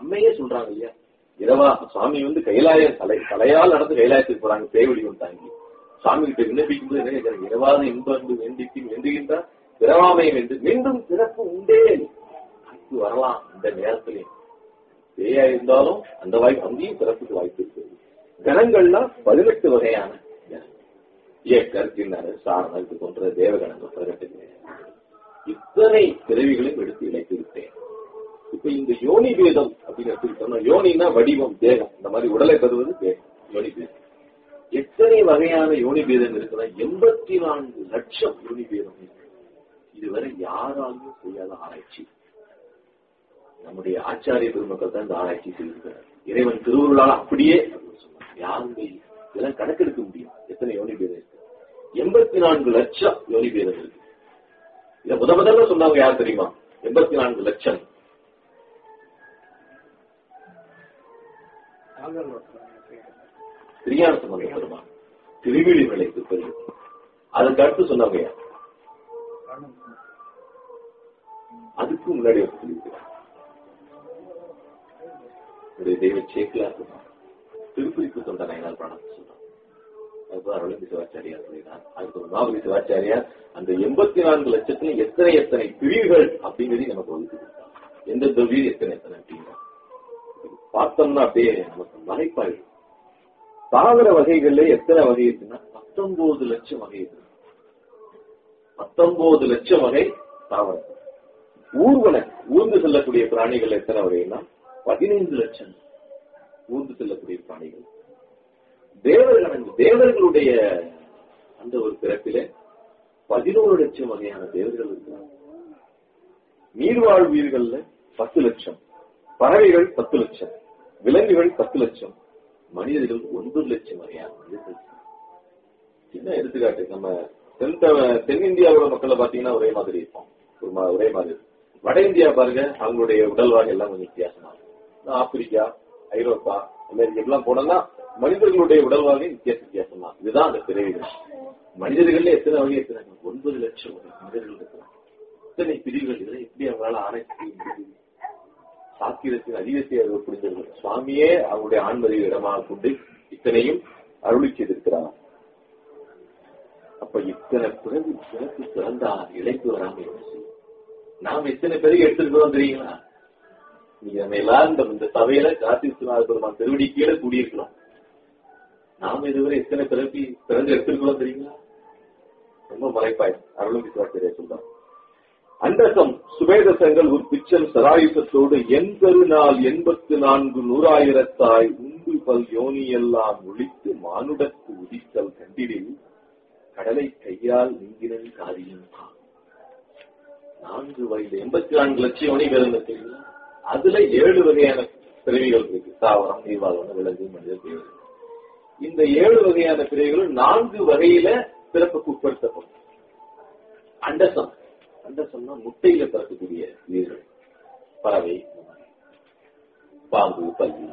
அம்மையே சொல்றாங்க இல்லையா இரவா சுவாமி வந்து கைலாய தலை தலையால் நடந்து கைலாயத்துக்கு போறாங்க பேவடி தாங்கி சுவாமி கிட்ட விண்ணப்பிக்கும் போது என்ன கேட்கிறாங்க இரவாத இன்பம் என்று வேண்டிக்கு வேண்டுகின்றார் பிறவாமை என்று மீண்டும் பிறப்பு உண்டே அது வரலாம் இந்த நேரத்திலே பேயா இருந்தாலும் அந்த வாய்ப்பு அங்கேயும் பிறப்புக்கு வாய்ப்பு இருக்கு கணங்கள்லாம் பதினெட்டு வகையான கணங்கள். இயக்கர் கிண்ணறு சாரணர் இது போன்ற தேவகணங்கள் பதினெட்டு இத்தனை பிறவிகளையும் எடுத்து இழைத்து விட்டேன் இப்ப இந்த யோனி பேதம் அப்படின்னு எடுத்துக்கிட்டோம்னா யோனினா வடிவம் தேகம் இந்த மாதிரி உடலை பெறுவது தேகம் யோனி பேதம் எத்தனை வகையான யோனி பேதம் இருக்குன்னா எண்பத்தி நான்கு லட்சம் யோனி பேதம் இருக்கு இதுவரை யாராலும் செய்யாத ஆராய்ச்சி நம்முடைய ஆச்சாரிய பெருமக்கள் தான் இந்த ஆராய்ச்சி செய்திருக்கிறார் இறைவன் திருவுருளால் அப்படியே அப்படின்னு சொன்னார். யாருமே இதெல்லாம் கணக்கெடுக்க முடியும் எத்தனை யோனி பேதம் இருக்கு எண்பத்தி நான்கு லட்சம் யோனி பேதம் இருக்கு இத முத முதல்ல சொன்னவங்க யார் தெரியுமா எண்பத்தி நான்கு லட்சம் திரியான சம்பந்த பெருமான் திருவிழி நிலைக்கு பெருமான் அதுக்கு அடுத்து சொன்னவங்க யார் அதுக்கு முன்னாடி ஒரு சொல்லியிருக்கிறார் ஒரு தெய்வ சேக்கிலா சொன்னார் திருக்குறிப்பு தொண்ட நயனால் பிராணம் சொன்னார் அதுக்கு அருளந்தி சிவாச்சாரியார் சொல்லினார் அதுக்கு ஒரு மாபதி சிவாச்சாரியார் அந்த எண்பத்தி நான்கு லட்சத்துல எத்தனை எத்தனை பிரிவுகள் அப்படிங்கிறதையும் நமக்கு ஒதுக்கி கொடுத்தார் எந்தெந்த வீடு எத்தனை எத்தனை அப்படிங்கிற பார்த்தோம்னா அப்படியே நமக்கு மலைப்பாயிடும் தாவர வகைகள்ல எத்தனை வகை இருக்குன்னா பத்தொன்பது லட்சம் வகை இருக்கு பத்தொன்பது லட்சம் வகை தாவரம் ஊர்வன ஊர்ந்து செல்லக்கூடிய பிராணிகள் எத்தனை வகைன்னா பதினைந்து லட்சம் ஊர்ந்து செல்லக்கூடிய பிராணிகள் தேவர்கள் தேவர்களுடைய அந்த ஒரு பிறப்பில பதினோரு லட்சம் வகையான தேவர்கள் இருக்கிறாங்க நீர்வாழ் உயிர்கள்ல பத்து லட்சம் பறவைகள் பத்து லட்சம் விலங்குகள் பத்து லட்சம் மனிதர்கள் ஒன்பது லட்சம் வகையான மனிதர்கள் சின்ன எடுத்துக்காட்டு நம்ம தென் த- தென்னிந்தியாவோட மக்களை பாத்தீங்கன்னா ஒரே மாதிரி இருப்போம் ஒரு மா- ஒரே மாதிரி இருக்கும். வட இந்தியா பாருங்க அவங்களுடைய உடல்வாக எல்லாம் கொஞ்சம் வித்தியாசமா இருக்கும் ஆப்பிரிக்கா ஐரோப்பா அமெரிக்கா எல்லாம் போனோம்னா மனிதர்களுடைய உடல்வாக வித்தியாச வித்தியாசமா இதுதான் அந்த பிறவிகள் மனிதர்கள்ல எத்தனை வகை எத்தனை ஒன்பது லட்சம் வகை மனிதர்கள் இருக்கிறாங்க இத்தனை பிரிவுகள் இதெல்லாம் எப்படி அவங்களால ஆராய்ச்சி செய்ய முடியுது சாத்திரத்தின் அதிகத்தை அவர் புரிந்திருக்கிறார் சுவாமியே அவருடைய ஆண்மதியை இடமாக கொண்டு இத்தனையும் அருளி செய்திருக்கிறார் அப்ப இத்தனை பிறகு பிறகு பிறந்தார் இழைப்பு வராம என்ன செய்யும் நாம் எத்தனை பேருக்கு எடுத்திருக்கிறோம் தெரியுங்களா நீங்க நம்ம எல்லாரும் இந்த- இந்த சபையில கார்த்திக் பெருமான் திருவடி கீழே கூடியிருக்கிறோம் நாம இதுவரை எத்தனை பிறப்பி பிறந்து எடுத்திருக்கிறோம் தெரியுங்களா ரொம்ப மறைப்பாய் அருளும் விசுவாசிரியர் சொல்றார் அண்டசம் சுவேதசங்கள் ஒரு பிச்சம் சராயுசத்தோடு என் பெருநாள் எண்பத்து நான்கு நூறாயிரத்தாய் உண்டு பல் யோனியெல்லாம் ஒழித்து மானுடத்து உதித்தல் கண்டிடில் கடலை கையால் நீங்கினன் காரியம் காண். நான்கு வயது எண்பத்தி நான்கு லட்சம் யோனி பேருந்து தெரியுங்களா அதுல ஏழு வகையான பிறவிகள் இருக்கு தாவரம் நீர்வாழ்வன விலங்கு மனிதர் தேவை இந்த ஏழு வகையான பிறவிகளும் நான்கு வகையில பிறப்புக்கு உட்படுத்தப்படும் அண்டசம் அண்டசம்னா முட்டையில பிறக்கக்கூடிய உயிர்கள் பறவை பாம்பு பல்லி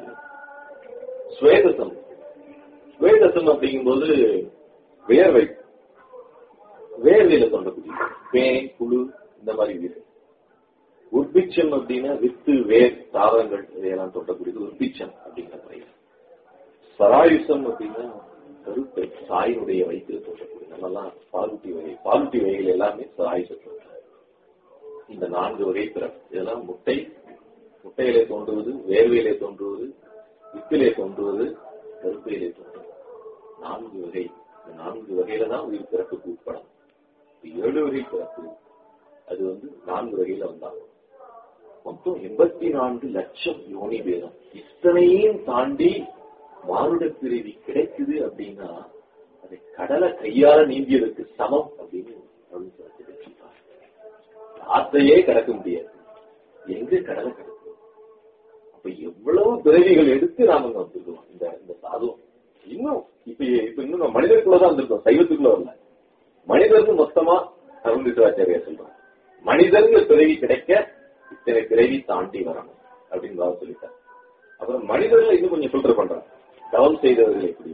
ஸ்வேதசம் ஸ்வேதசம் அப்படிங்கும்போது வேர்வை வேர்வையில தோன்றக்கூடிய பேன் புழு இந்த மாதிரி உயிர்கள் உற்பிச்சம் அப்படின்னா வித்து வேர் தாவரங்கள் இதையெல்லாம் தோன்றக்கூடியது உற்பிச்சம் அப்படிங்கிற முறையில் சராயுசம் அப்படின்னா கருப்பை சாயினுடைய வயிற்றில் தோன்றக்கூடிய நம்மெல்லாம் பாலூட்டி வகை பாலூட்டி வகைகள் எல்லாமே சராயுசம் இந்த நான்கு வகை பிறப்பு இதெல்லாம் முட்டை முட்டையிலே தோன்றுவது வேர்வையிலே தோன்றுவது வித்திலே தோன்றுவது கருப்பையிலே தோன்றுவது நான்கு வகை இந்த நான்கு வகையில தான் உயிர் பிறப்புக்கு உட்படும் இப்ப ஏழு வகை பிறப்பு அது வந்து நான்கு வகையில வந்தாங்க மொத்தம் எண்பத்தி நான்கு லட்சம் யோனி பேதம் இத்தனையும் தாண்டி மானுட பிறவி கிடைக்குது அப்படின்னா அதை கடலை கையால நீந்தியதற்கு சமம் அப்படின்னு அருள் சிறப்பு சொல்றார் ஆத்தையே கடக்க முடியாது எங்க கடலை கடக்கும் அப்ப எவ்வளவு பிறவிகள் எடுத்து நாம இங்க வந்திருக்கோம் இந்த இந்த சாதுவம் இன்னும் இப்ப இப்ப இன்னும் நம்ம மனிதருக்குள்ளதான் வந்திருக்கோம் சைவத்துக்குள்ள வரல மனிதருக்கு மொத்தமா அருந்திசுவாச்சாரியா சொல்றோம் மனிதர்கள் பிறவி கிடைக்க இத்தனை பிறவி தாண்டி வரணும் அப்படின்னு பாபா சொல்லிட்டார் அப்புறம் மனிதர்கள் இன்னும் கொஞ்சம் ஃபில்டர் பண்றாங்க தவம் செய்தவர்கள் எப்படி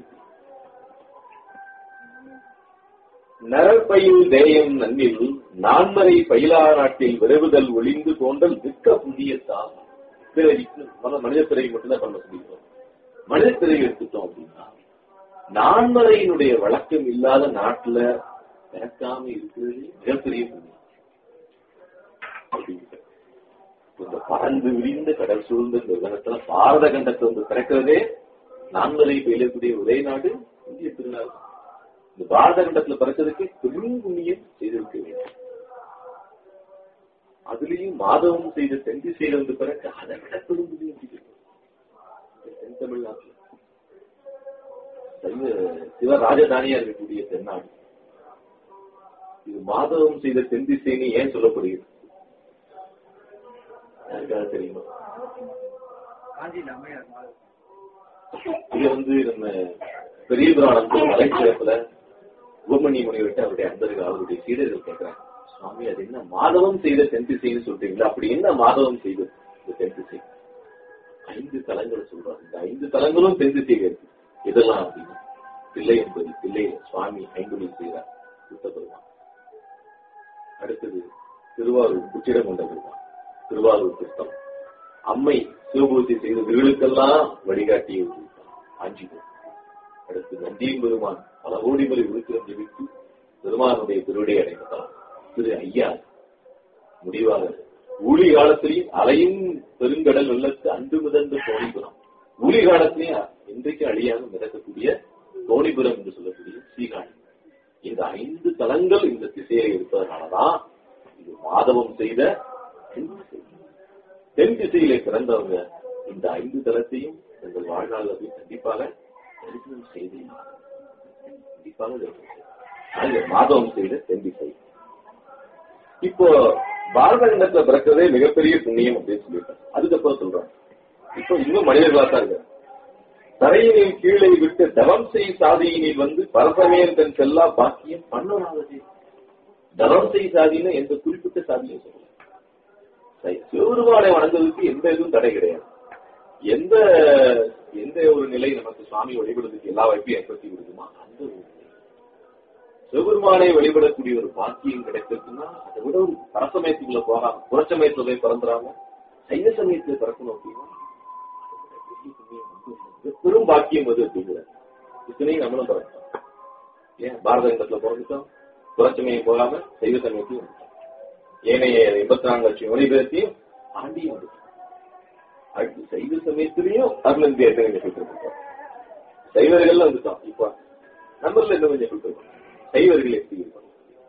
நரப்பயில் தேயம் நன்னில் நான்மறை பயிலா நாட்டில் விரைவுதல் ஒளிந்து தோன்றல் மிக்க புதிய தாகம் பிறவிக்கு முதல்ல மனித பிறவி மட்டும்தான் பண்ண சொல்லிக்கிறோம் மனித பிறவி எடுத்துட்டோம் அப்படின்னா நான்மறையினுடைய வழக்கம் இல்லாத நாட்டுல பிறக்காம இருக்கிறது மிகப்பெரிய புண்ணியம் அப்படிங்கிறது. இந்த பறந்து விரிந்த கடல் சூழ்ந்த இந்த உலகத்துல பாரத கண்டத்தை வந்து பிறக்கிறதே நான்மறை பயிலக்கூடிய ஒரே நாடு இந்திய திருநாள் இந்த பாரத கண்டத்துல பிறக்கிறதுக்கு பெரும் புண்ணியம் செய்திருக்க வேண்டும் அதுலயும் மாதவம் செய்த தெந்தி செய்த வந்து பிறகு அதை விட பெரும் புண்ணியம் செய்திருக்க தென் தமிழ்நாட்டுல சைவ சிவ ராஜதானியா இருக்கக்கூடிய தென்னாடு இது மாதவம் செய்த தென்திசைன்னு ஏன் சொல்லப்படுகிறது யாருக்காவது தெரியுமா காஞ்சியில் அம்மையார் மாதிரி. இது வந்து நம்ம பெரிய புராணம் மலைச்சிறப்புல உபமணி முனிவர்கிட்ட அவருடைய அன்பர்கள் அவருடைய சீடர்கள் கேட்கிறாங்க சுவாமி அது என்ன மாதவம் செய்த தென்திசைன்னு சொல்றீங்களா அப்படி என்ன மாதவம் செய்தது இந்த தென்திசை ஐந்து தலங்களை சொல்றாங்க இந்த ஐந்து தலங்களும் தென்திசைகள் இருக்கு இதெல்லாம் அப்படின்னா பிள்ளை என்பது பிள்ளை சுவாமி ஐங்குடி செய்கிறார் புத்த பெருமான் அடுத்தது திருவாரூர் குச்சிடம் கொண்ட பெருமான் திருவாரூர் திருத்தம் அம்மை சிவபூர்த்தி செய்த வீடுக்கெல்லாம் வழிகாட்டிய ஒரு ஆஞ்சிகள் அடுத்து நந்தியும் பெருமான் பல கோடி முறை விழுக்கிறம் ஜெபித்து பெருமானுடைய திருவிடை அடைந்தார் திரு ஐயா முடிவாக ஊழி காலத்திலையும் அலையும் பெருங்கடல் வெள்ளத்து அன்று மிதந்த தோணிபுரம் ஊழி காலத்திலையும் இன்றைக்கு அழியாம மிதக்கக்கூடிய தோணிபுரம் என்று சொல்லக்கூடிய சீகாழி இந்த ஐந்து தலங்கள் இந்த திசையில இருப்பதனாலதான் இது மாதவம் செய்த தென் திசை. தென் திசையிலே பிறந்தவங்க இந்த ஐந்து தலத்தையும் தங்கள் வாழ்நாளில் போய் கண்டிப்பாக தரிசனம் செய்து கண்டிப்பாக தரிசனம் செய்யணும். ஆக மாதவம் செய்த தென் திசை இப்போ பாரத கண்டத்துல பிறக்கிறதே மிகப்பெரிய புண்ணியம் அப்படின்னு சொல்லியிருக்காங்க அதுக்கப்புறம் சொல்றாங்க இப்போ இன்னும் மனிதர்களா தான் இருக்காங்க தரையினில் கீழே விட்டு தவம் செய் சாதியினில் வந்து பரசமயம் தன் செல்லா பாக்கியம் பண்ணலாதது தவம் செய் சாதின்னு எந்த குறிப்பிட்ட சாதியும் சொல்லல சரி, சிவபெருமானை வணங்குவதற்கு எந்த இதுவும் தடை கிடையாது எந்த எந்த ஒரு நிலை நமக்கு சுவாமி வழிபடுறதுக்கு எல்லா வாய்ப்பையும் ஏற்படுத்தி கொடுக்குமா அந்த ஒரு நிலை. சிவபெருமானை வழிபடக்கூடிய ஒரு பாக்கியம் கிடைக்கிறதுன்னா அதை விட ஒரு பரசமயத்துக்குள்ள போகாம புறச்சமயத்துல போய் பிறந்துடாம சைவ சமயத்துல பிறக்கணும் அப்படின்னா அதை விட பெரிய புண்ணியம் வந்து இல்லை. பெரும் பாக்கியம் அது அப்படிங்கிற இத்தனையும் நம்மளும் பிறக்கணும் ஏன் பாரத கண்டத்துல பிறந்துட்டோம் புறச்சமயம் போகாம சைவ சமயத்தையும் வந்துட்டோம் ஏனைய எண்பத்தி நான்கு லட்சம் மொழிபெயர்த்தையும் ஆண்டியும் வந்துட்டோம் அடுத்து சைவ சமயத்திலையும் அருளந்தி என்ன கொஞ்சம் கொடுத்துருக்கோம் சைவர்கள் வந்துட்டோம் இப்போ நம்மள என்ன கொஞ்சம் கொடுத்துருக்கோம் சைவர்கள் எப்படி இருப்பாங்க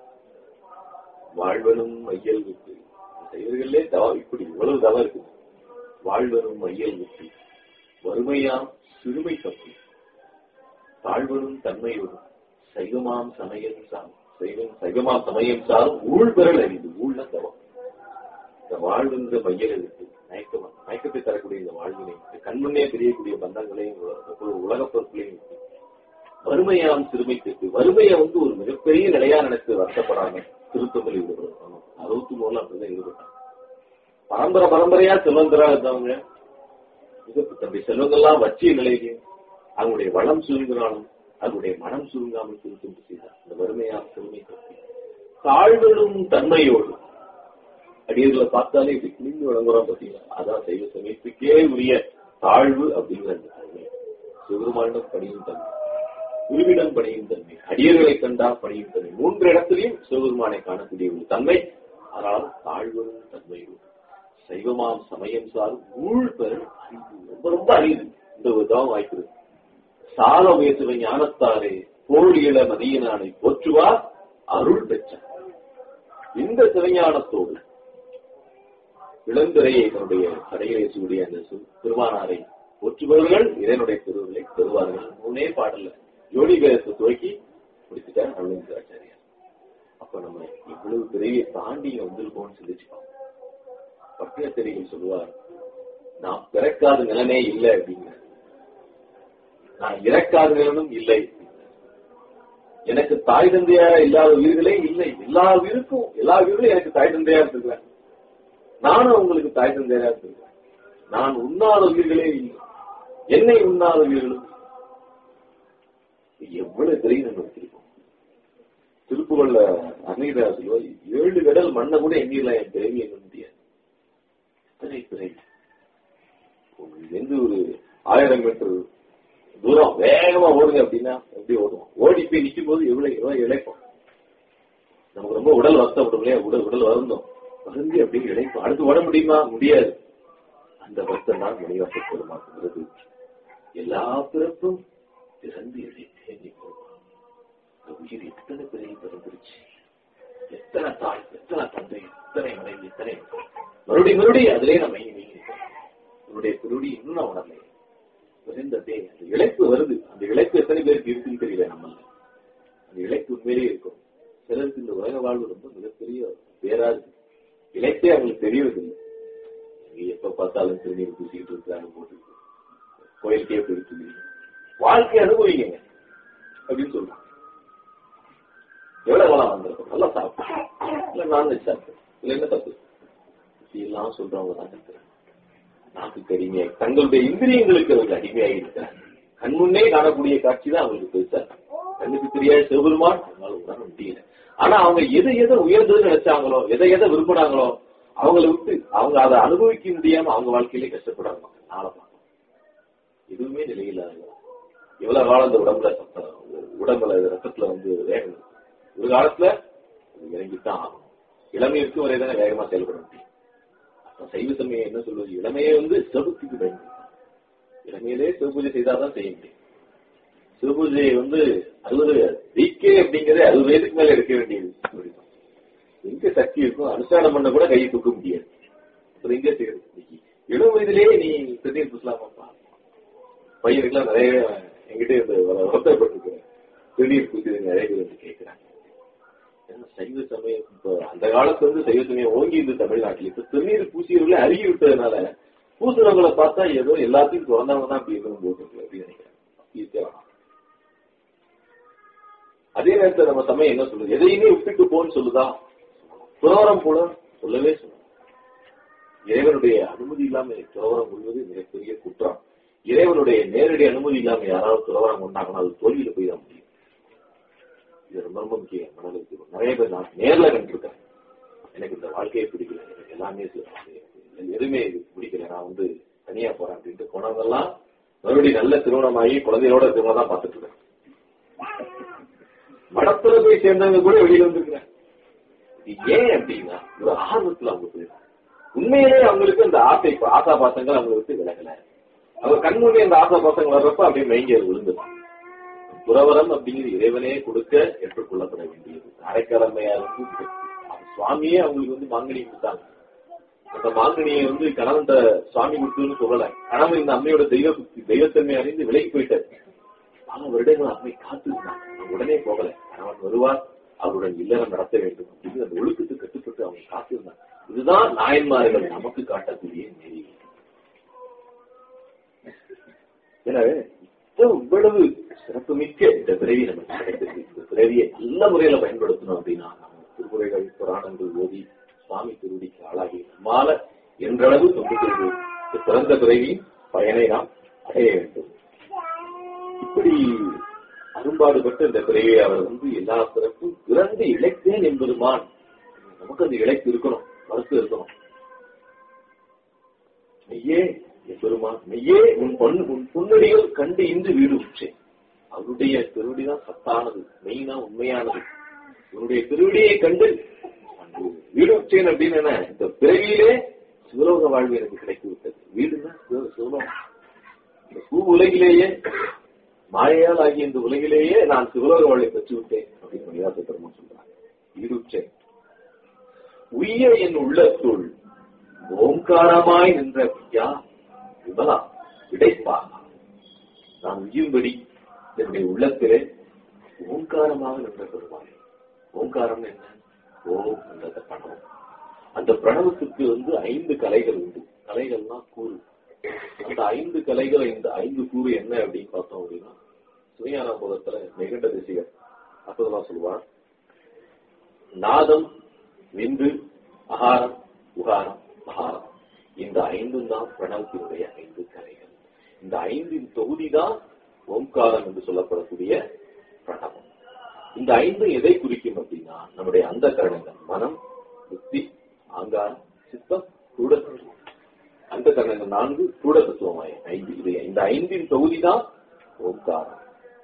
வாழ்வனும் மையல் விட்டு சைவர்களே தவம் இப்படி இவ்வளவு தவம் இருக்கு வாழ்வனும் மையல் விட்டு வறுமையாம் சிறுமை தப்பு தாழ்வனும் தன்மையோடும் சைவமாம் சமயம் சாம் சைவம் சைவமாம் சமயம் சாரும் ஊழ் பெறல் அறிந்து ஊழ்ல தவம் இந்த வாழ்வுங்கிற மையலை விட்டு மயக்கமா மயக்கத்தை தரக்கூடிய இந்த வாழ்வினை இந்த கண்முன்னே தெரியக்கூடிய பந்தங்களையும் உலக- உலகப் பொருட்களையும் விட்டு வறுமையாம் சிறுமைக்கு வறுமையை வந்து ஒரு மிகப்பெரிய நிலையா நினைத்து வருத்தப்படாம திருத்தங்கள் ஈடுபடுறாங்க அறுபத்தி மூணுல அப்படிதான் ஈடுபட்டாங்க பரம்பரை பரம்பரையா செல்வந்தரா இருந்தவங்க மிக தன்னுடைய செல்வங்கள்லாம் வச்சிய நிலையிலே அவங்களுடைய வளம் சுருங்கினாலும் அவங்களுடைய மனம் சுருங்காமல் திருத்தம் செய்தார் இந்த வறுமையாம் சிறுமை கற்பி தாழ்வெழும் தன்மையோடு அடியர்களை பார்த்தாலே இப்படி குனிந்து வழங்குறோம் பாத்தீங்களா அதான் சைவ சமயத்துக்கே உரிய தாழ்வு அப்படிங்கிற அந்த தன்மை சிவருமானிடம் பணியும் தன்மை குருவிடம் பணியும் தன்மை அடியர்களை கண்டா பணியும் தன்மை மூன்று இடத்திலையும் சிவபெருமானை காணக்கூடிய ஒரு தன்மை அதனால தாழ்வரும் தன்மையோடு சைவமாம் சமயம் சார் ஊழ் பெறும் அறிவு ரொம்ப ரொம்ப அறிவு இந்த ஒரு தவம் வாய்ப்பு சால உயர்த்துவ ஞானத்தாரே கோழியில மதியனானை போற்றுவார் அருள் பெற்றார் இந்த சிவஞானத்தோடு இளந்திரையை தன்னுடைய கடையிலே சூடிய அந்த சு- திருவானாரை போற்றுபவர்கள் இதனுடைய திருவுகளை பெறுவார்கள் மூணே பாடல்ல ஜோடி பேரத்தை துவக்கி முடிச்சுட்டார் அருளிந்திராச்சாரியார் அப்ப நம்ம இவ்வளவு பிறவியை தாண்டி இங்க வந்திருக்கோம்னு சிந்திச்சுப்போம் பட்டினத்திரையில் சொல்லுவார் நான் பிறக்காத நிலமே இல்லை அப்படிங்கிற நான் இறக்காத நிலனும் இல்லை எனக்கு தாய் தந்தையா இல்லாத உயிர்களே இல்லை எல்லா உயிருக்கும் எல்லா உயிர்களும் எனக்கு தாய் தந்தையா இருந்திருக்கிறேன் நானும் உங்களுக்கு தாய் தந்தையா இருந்திருக்கிறேன் நான் உண்ணாத உயிர்களே இல்லை என்னை உண்ணாத உயிர்களும் இல்லை. எவ்வளவு தெரியும் நம்ம வச்சிருக்கோம் திருப்புகள்ல அன்னைதா சொல்லுவார் ஏழு கடல் மண்ணை கூட எண்ணிடலாம் என் பிறவி என்ன முடியாது எத்தனை பிறவி வந்து ஒரு ஆயிரம் மீட்டர் தூரம் வேகமா ஓடுங்க அப்படின்னா எப்படி ஓடுவோம் ஓடி போய் நிற்கும் போது எவ்வளவு எவ்வளவு இழைப்போம் நமக்கு ரொம்ப உடல் வருத்தப்படும் இல்லையா உடல் உடல் வருந்தோம் வருந்தி அப்படியே இழைப்போம் அடுத்து ஓட முடியுமா முடியாது அந்த வருத்தம் தான் மணிவாச பெருமாக்குகிறது எல்லா பிறப்பும் பிறந்து இழைத்தேன் நீ போவான் இந்த உயிர் எத்தனை பெரிய பிறந்துருச்சு எத்தனை தாய் எத்தனை தந்தை எத்தனை மனைவி எத்தனை மறுபடியும் மறுபடியும் அதிலே நம்ம உன்னுடைய திருடி இன்னும் நான் உணரலை விரைந்ததே அந்த இழைப்பு வருது அந்த இழைப்பு எத்தனை பேருக்கு இருக்குன்னு தெரியல நம்ம அந்த இழைப்பு உண்மையிலேயே இருக்கும் சிலருக்கு இந்த உலக வாழ்வு ரொம்ப மிகப்பெரிய பேரா இருக்கு இழைப்பே அவங்களுக்கு தெரியறதில்லை இங்க எப்ப பார்த்தாலும் திருநீர் பூசிக்கிட்டு இருக்கிறாங்க போட்டு கோயிலுக்கே போயிட்டு வாழ்க்கை அனுபவிங்க அப்படின்னு சொல்றாங்க எவ்வளவு வளம் வந்திருக்கும் நல்லா சாப்பிடும் இல்ல நான்வெஜ் சாப்பிடும் இல்ல என்ன தப்பு இப்படி எல்லாம் சொல்றவங்க தான் இருக்கிறாங்க நாக்குக்கு அடிமையாகி தங்களுடைய இந்திரியங்களுக்கு அவர்கள் அடிமையாகி இருக்கிறாங்க கண் முன்னே காணக்கூடிய காட்சி தான் அவங்களுக்கு பெருசா கண்ணுக்கு தெரியாத சிவபெருமான் அவங்களால உணர முடியல ஆனா அவங்க எதை எதை உயர்ந்ததுன்னு நினைச்சாங்களோ எதை எதை விரும்பினாங்களோ அவங்கள விட்டு அவங்க அதை அனுபவிக்க முடியாம அவங்க வாழ்க்கையிலே கஷ்டப்படுறாங்க நாளை பார்க்கணும் எதுவுமே நிலையில்லாத எவ்வளவு காலம் இந்த உடம்புல சத்தம் உடம்புல இது ரத்தத்துல வந்து வேகம் இருக்கு. ஒரு காலத்துல அது இறங்கித்தான் ஆகணும் இளமை இருக்கும் வரை தானே வேகமா செயல்பட முடியும் அப்ப சைவ சமயம் என்ன சொல்வது இளமையை வந்து சிவபுத்திக்கு பயன்படுத்தும் இளமையிலே சிவபூஜை செய்தாதான் செய்ய முடியும் சிவபூஜையை வந்து அறுபது வீக்கே அப்படிங்கறதே அறுபது வயதுக்கு மேல எடுக்க வேண்டியது அப்படிதான். எங்க சக்தி இருக்கும் அனுஷ்டானம் பண்ண கூட கையை தூக்க முடியாது அப்புறம் எங்க செய்யறது இன்னைக்கு இளம் வயதிலேயே நீ திருநீர் பூசலாமாப்பா பையனுக்குலாம் நிறைய என்கிட்ட இந்த வருத்தப்பட்டிருக்கிறேன் திருநீர் பூசி நிறைய பேர் வந்து கேட்கிறாங்க ஏன்னா சைவ சமயம் இப்போ அந்த காலத்துல இருந்து சைவ சமயம் ஓங்கி இருந்து தமிழ்நாட்டில் இப்ப திருநீர் பூசியவர்களை அருகி விட்டதுனால பூசுறவங்களை பார்த்தா ஏதோ எல்லாத்தையும் திறந்தவங்க தான் அப்படி இருக்கணும் போட்டு அப்படின்னு நினைக்கிறேன் இருக்க வேணாம். அதே நேரத்துல நம்ம சமயம் என்ன சொல்லுது எதையுமே ஒப்பிட்டு போன்னு சொல்லுதா துறவரம் போல சொல்லவே சொல்லுது இறைவனுடைய அனுமதி இல்லாம துறவரம் கொள்வது மிகப்பெரிய குற்றம் இறைவனுடைய நேரடி அனுமதி இல்லாம யாராவது துறவரம் கொண்டாங்கன்னா அது தோல்வியில போய் தான் முடியும் இது ரொம்ப ரொம்ப முக்கியம் மனதில் நிறைய பேர் நான் நேர்ல கண்டிருக்கேன் எனக்கு இந்த வாழ்க்கையை பிடிக்கல எனக்கு எல்லாமே சரி, எனக்கு எதுவுமே இது பிடிக்கல நான் வந்து தனியா போறேன் அப்படின்ட்டு போனவங்கெல்லாம் மறுபடியும் நல்ல திருமணமாகி குழந்தையோட திருமணம் தான் பார்த்துட்டு இருக்கேன் மடத்துல போய் சேர்ந்தவங்க கூட வெளியில வந்திருக்கிறேன் இது ஏன் அப்படின்னா ஒரு ஆர்வத்துல அவங்க போயிருக்காங்க உண்மையிலே அவங்களுக்கு அந்த ஆசை ஆசா பாசங்கள் அவங்க விட்டு விலகல அவங்க கண்முன்னே அந்த ஆசா பாசங்கள் வர்றப்ப அப்படியே மெய்ங்க விழுந்துடும் துறவரம் அப்படிங்கிறது இறைவனே கொடுக்க ஏற்றுக்கொள்ளப்பட வேண்டியது அரைக்கடமையா இருந்து அது சுவாமியே அவங்களுக்கு வந்து மாங்கனி கொடுத்தாங்க அந்த மாங்கனியை வந்து கணவன் சுவாமி கொடுத்ததுன்னு சொல்லல கணவன் இந்த அம்மையோட தெய்வ தெய்வத்தன்மை அறிந்து விலகி போயிட்டார் பல வருடங்கள் அம்மை காத்திருந்தாங்க அவங்க உடனே போகல கணவன் வருவார் அவருடன் இல்லறம் நடத்த வேண்டும் அப்படின்னு அந்த ஒழுக்கத்துக்கு கட்டுப்பட்டு அவங்க காத்திருந்தாங்க இதுதான் நாயன்மார்கள் நமக்கு காட்டக்கூடிய நெறி எனவே இவ்வளவு இவ்வளவு சிறப்புமிக்க இந்த பிறவி நமக்கு கிடைத்திருக்கு இந்த பிறவியை நல்ல முறையில பயன்படுத்தணும் அப்படின்னா நம்ம திருமுறைகள் புராணங்கள் ஓதி சுவாமி திருடிக்கு ஆளாகி நம்மால என்றளவு தொண்டு செய்து இந்த பிறந்த பிறவியின் பயனை நாம் அடைய வேண்டும் இப்படி அரும்பாடுபட்டு இந்த பிறவியை அவர் வந்து எல்லா பிறப்பும் பிறந்து இழைத்தேன் என்பதுமான் நமக்கு அந்த இழைப்பு இருக்கணும் மறுத்து இருக்கணும் மெய்யே என் பெருமான் மெய்யே உன் பொன் உன் புன்னடிகள் கண்டு இன்று வீடு உற்றேன் அவருடைய திருவடிதான் சத்தானது மெய்னா உண்மையானது உன்னுடைய திருவடியை கண்டு அன்று வீடு உற்றேன் அப்படின்னு என்ன இந்த பிறவியிலே சிவலோக வாழ்வு எனக்கு கிடைத்து விட்டது வீடுன்னா சிவ- சிவலோகம் இந்த பூ உலகிலேயே மாயையால் ஆகிய இந்த உலகிலேயே நான் சிவலோக வாழ்வை பெற்று விட்டேன் அப்படின்னு மணிவாச பெருமான் சொல்றாங்க வீடுற்றேன் உய்ய என் உள்ளத்துள் ஓங்காரமாய் நின்ற ஐயா விமலா விடைப்பா நான் உய்யும்படி என்னுடைய உள்ளத்திலே ஓங்காரமாக நின்ற பெருமாள் ஓங்காரம் என்ன ஓம் என்ற பிரணவம் அந்த பிரணவத்துக்கு வந்து ஐந்து கலைகள் உண்டு கலைகள்னா கூறு அந்த ஐந்து கலைகள் இந்த ஐந்து கூறு என்ன அப்படின்னு பார்த்தோம் அப்படின்னா சுவையான போதத்துல நெகண்ட திசைகள் அப்பதான் சொல்லுவார் நாதம் விந்து அகாரம் உகாரம் மகாரம் இந்த ஐந்தும் தான் பிரணவத்தினுடைய ஐந்து கலைகள் இந்த ஐந்தின் தொகுதி தான் ஓம்காரம் என்று சொல்லப்படக்கூடிய பிரணவம் இந்த ஐந்தும் எதை குறிக்கும் அப்படின்னா நம்முடைய அந்த கரணங்கள் மனம் புத்தி ஆங்காரம் சித்தம் கூட அந்த கரணங்கள் நான்கு கூட தத்துவமாய் ஐந்து இது இந்த ஐந்தின் தொகுதி தான் ஓங்காரம்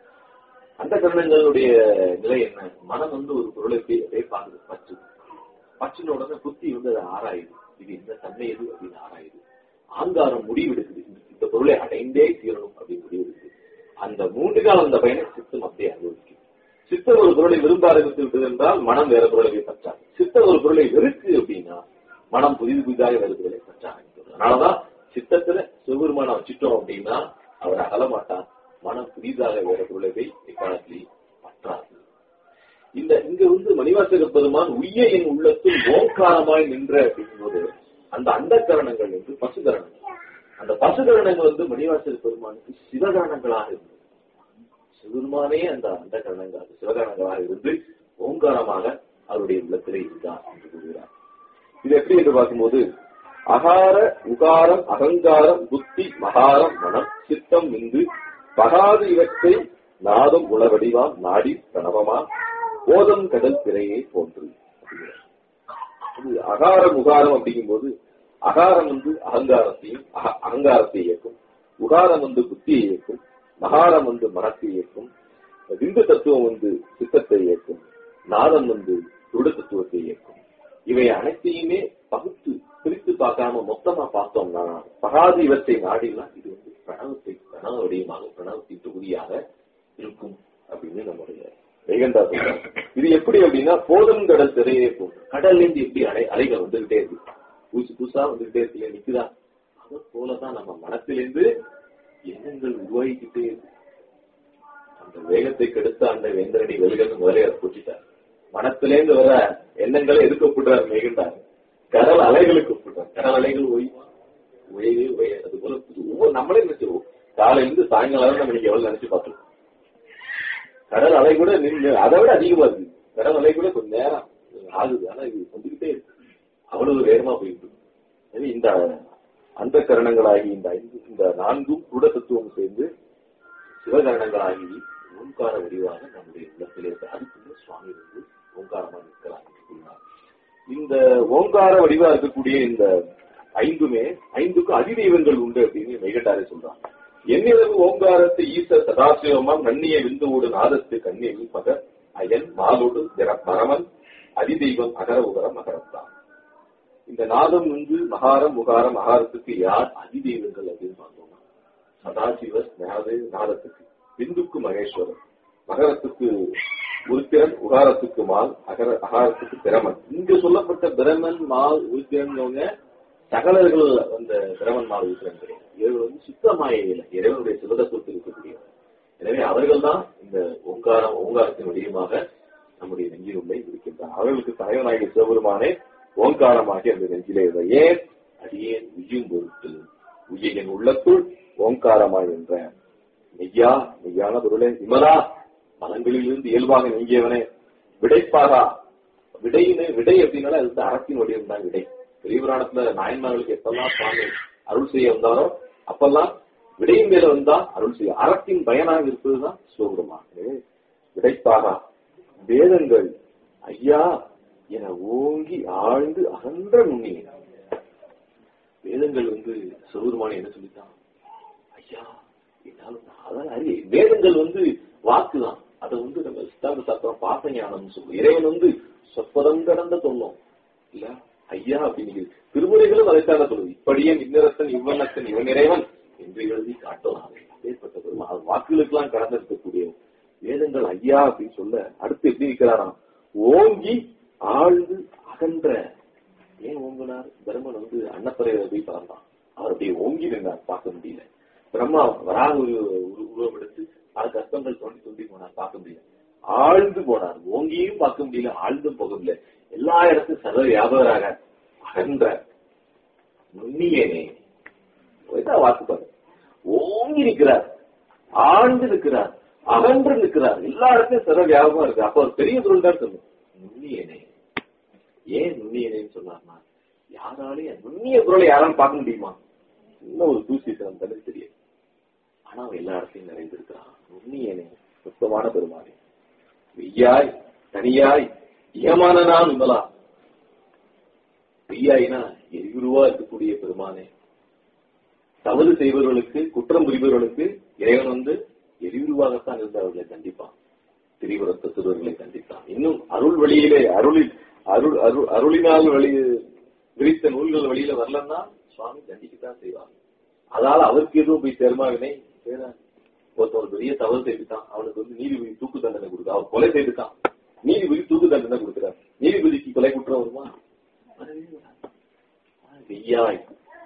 அந்த கரணங்களுடைய நிலை என்ன மனம் வந்து ஒரு பொருளை அப்படியே அப்படியே பார்க்குது பற்று பற்றின உடனே புத்தி வந்து அதை ஆராயுது இது என்ன தன்மை எது அப்படின்னு ஆராயுது ஆங்காரம் முடிவெடுக்குது இந்த பொருளை அடைந்தே தீரணும் அப்படின்னு முடிவெடுக்குது அந்த மூன்று காலம் அந்த பயனை சித்தம் அப்படியே அனுபவிக்கும் சித்தம் ஒரு பொருளை விரும்ப ஆரம்பித்து விட்டது என்றால் மனம் வேற பொருளை பற்றாது சித்தம் ஒரு பொருளை வெறுக்கு அப்படின்னா மனம் புதிது புதிதாக வேறு பொருளை பற்ற ஆரம்பிக்கும் அதனாலதான் சித்தத்துல சிவபெருமானம் வச்சுட்டோம் அப்படின்னா அவர் அகல மாட்டார் மனம் புதிதாக வேற பொருளை போய் எக்காலத்திலேயே பற்றாது இந்த இங்க வந்து மணிவாசக பெருமான் உய்ய என் உள்ளத்தில் ஓங்காரமாய் நின்ற அப்படிங்கும்போது அந்த அண்டக்கரணங்கள் என்று பசுகரணங்கள் அந்த பசுகரணங்கள் வந்து மணிவாசக பெருமானுக்கு சிவகரணங்களாக இருந்தது சிவபெருமானே அந்த அண்டகரணங்களாக சிவகரணங்களாக இருந்து ஓங்காரமாக அவருடைய உள்ளத்திலே இருந்தார் என்று கூறுகிறார் இது எப்படி என்று பார்க்கும்போது அகார உகாரம் அகங்காரம் புத்தி மகாரம் மனம் சித்தம் இந்து பகாது இவற்றை நாதம் உளவடிவாம் நாடி பிரணவமா போதம் கடல் திரையை போன்று அப்படிங்கிறார். இது அகாரம் உகாரம் அப்படிங்கும்போது அகாரம் வந்து அகங்காரத்தையும் அக- அகங்காரத்தை இயக்கும் உகாரம் வந்து புத்தியை இயக்கும் மகாரம் வந்து மனத்தை இயக்கும் விந்து தத்துவம் வந்து சித்தத்தை இயக்கும் நாதம் வந்து துருட தத்துவத்தை இயக்கும் இவை அனைத்தையுமே பகுத்து பிரித்து பார்க்காம மொத்தமா பார்த்தோம்னா பகாது இவற்றை நாடினா இது வந்து பிரணவத்தை பிரணவ வடிவமாக பிரணவத்தின் தொகுதியாக இருக்கும் அப்படின்னு நம்முடைய வேகண்டா சொல்றாங்க இது எப்படி அப்படின்னா போதும் கடல் திரையே போன்று கடல்ல இருந்து எப்படி அலை அலைகள் வந்துகிட்டே இருக்கு புதுசு புதுசா வந்துகிட்டே இருக்கு நிக்குதா அது போலதான் நம்ம மனத்திலிருந்து எண்ணங்கள் உருவாகிக்கிட்டே இருக்கு அந்த வேகத்தை கெடுத்த அந்த வேந்தரடி வெல்கன்னு முதலே அதை பூச்சிட்டார் மனத்திலேந்து வர எண்ணங்களை எதுக்கு ஒப்பிடுறார் மேகண்டார் கடல் அலைகளுக்கு ஒப்பிடுறார் கடல் அலைகள் ஓய்வா ஓய்வே ஓய அது போல புது- ஒவ்வொரு நம்மளே நினைச்சிருவோம் காலையில இருந்து சாயங்காலம் வரை நம்ம இன்னைக்கு எவ்வளவு நினைச்சு பார்த்தோம் கடல் அலை கூட நின்று அதை விட அதிகமா இருக்கு கடல் அலை கூட கொஞ்சம் நேரம் ஆகுது ஆனா இது வந்துகிட்டே இருக்கு அவ்வளவு வேகமா போயிட்டு இருக்கு எனவே இந்த அந்த கரணங்களாகி இந்த ஐந்து இந்த நான்கும் கூட தத்துவம் சேர்ந்து சிவகரணங்களாகி ஓங்கார வடிவாக நம்முடைய உள்ளத்திலே இருக்கு. அதுக்குள்ள சுவாமி வந்து ஓங்காரமா நிற்கிறார் என்று கூறினார் இந்த ஓங்கார வடிவா இருக்கக்கூடிய இந்த ஐந்துமே ஐந்துக்கும் அதிதெய்வங்கள் உண்டு அப்படின்னு மெய்கண்டாரே சொல்றாங்க என்னிரவு ஓங்காரத்தை ஈச சதாசிவமாம் நன்னிய விந்துவோடு நாதத்து கண்ணியில் மக அயன் மாலோடு திற- பரமன் அதிதெய்வம் அகர உகரம் அகரத்தான் இந்த நாதம் வந்து மகாரம் முகாரம் மகாரத்துக்கு யார் அதிதெய்வங்கள் அப்படின்னு பார்த்தோம்னா சதாசிவ நாத நாதத்துக்கு விந்துக்கு மகேஸ்வரன் மகரத்துக்கு உருத்திரன் உகாரத்துக்கு மால் அகர அகாரத்துக்கு பிரமன் இங்கு சொல்லப்பட்ட பிரமன் மால் உருத்திரன் சகலர்கள் அந்த பிரமன் மால் உருத்திரன் கிடையாது இவர்கள் வந்து சுத்தமாயில இறைவனுடைய சிவதத்துவத்தில் இருக்கக்கூடியவர் எனவே அவர்கள் தான் இந்த ஓங்காரம் ஓங்காரத்தின் வடிவமாக நம்முடைய நெஞ்சில் உள்ளே இருக்கின்றார் அவர்களுக்கு தலைவனாகிய சிவபெருமானே ஓங்காரமாகி அந்த நெஞ்சிலே இருந்த ஏன் அடியேன் உய்யும் பொருட்டு உய்யன் உள்ளத்துள் ஓங்காரமாய் என்ற மெய்யா மெய்யான பொருளே விமலா மனங்களில் இருந்து இயல்பாக நீங்கியவனே விடைப்பாகா விடையினு விடை அப்படின்னால அது வந்து அறத்தின் வடிவம் தான் விடை பெரிய புராணத்துல நாயன்மார்களுக்கு எப்பெல்லாம் சுவாமி அருள் செய்ய வந்தாரோ அப்பெல்லாம் விடையின் மேல வந்தா அருள் செய்ய அறத்தின் பயனாக இருப்பதுதான் சிவபெருமான் எனவே விடைப்பாகா வேதங்கள் ஐயா என ஓங்கி ஆழ்ந்து அகன்ற நுண்ணிய வேதங்கள் வந்து சிவபெருமான் என்ன சொல்லித்தான் ஐயா என்னால அதான் அறிய வேதங்கள் வந்து வாக்குதான் அதை வந்து நம்ம சித்தாந்த சாஸ்திரம் பாச ஞானம் சொல்லுவோம் இறைவன் வந்து சொற்பதம் கடந்த சொல்லும் இல்ல ஐயா அப்படின்னு திருமுறைகளும் அதைத்தான் சொல்லுது இப்படியே மின்னரசன் இவ்வண்ணத்தன் இவன் இறைவன் என்று எழுதி காட்டலாம் அப்பேற்பட்ட பெருமா அது வாக்குகளுக்கெல்லாம் கடந்து இருக்கக்கூடிய வேதங்கள் ஐயா அப்படின்னு சொல்ல அடுத்து எப்படி இருக்கிறாராம் ஓங்கி ஆழ்ந்து அகன்ற ஏன் ஓங்குனார் பிரம்மன் வந்து அன்னப்பறையில போய் பார்த்தான் அவர் அப்படியே ஓங்கி நின்றார் பார்க்க முடியல பிரம்மா வராக ஒரு ஒரு உருவம் எடுத்து பல கஷ்டங்கள் தோண்டி தோண்டி போனார் பார்க்க முடியல ஆழ்ந்து போனார் ஓங்கியும் பார்க்க முடியல ஆழ்ந்தும் போக முடியல எல்லா இடத்தும் சர்வ வியாபாராக அகன்ற நுண்ணியனே இதான் வாக்கு பாரு ஓங்கி நிற்கிறார் ஆழ்ந்து நிற்கிறார் அகன்று நிற்கிறார் எல்லா இடத்தையும் சர்வ வியாபகம் இருக்கு அப்ப ஒரு பெரிய பொருள் தான் சொல்லணும் நுண்ணியனே ஏன் நுண்ணியனேன்னு சொன்னார்னா யாராலையும் நுண்ணிய பொருளை யாராலும் பார்க்க முடியுமா இன்னும் ஒரு தூசி தனக்கு தெரியும் ஆனா அவன் எல்லா இடத்தையும் நிறைந்திருக்கிறான் நுண்ணியனே சுத்தமான பெருமானே வெய்யாய் தனியாய் ஏமான நான் உங்களா வெய்யாயினா எரிகுருவா இருக்கக்கூடிய பெருமானே தவறு செய்பவர்களுக்கு குற்றம் புரிபவர்களுக்கு இறைவன் வந்து எரிவுருவாகத்தான் இருந்து அவர்களை கண்டிப்பான் திரிபுரத்த சிறுவர்களை கண்டித்தான் இன்னும் அருள் வழியிலே அருளில் அருள் அருள் அருளினால் வழி விரித்த நூல்கள் வழியில வரலன்னா சுவாமி தண்டிக்கத்தான் செய்வாங்க அதனால அவருக்கு எதுவும் போய் பெருமாவினை சேராது ஒருத்தன் ஒரு பெரிய தவறு செய்துட்டான் அவனுக்கு வந்து நீதிபதி தூக்கு தண்டனை கொடுக்க அவன் கொலை செய்துட்டான் நீதிபதி தூக்கு தண்டனை கொடுக்கிறார் நீதிபதிக்கு கொலை குற்றம் வருமா வரவே வராது. வெய்யாய்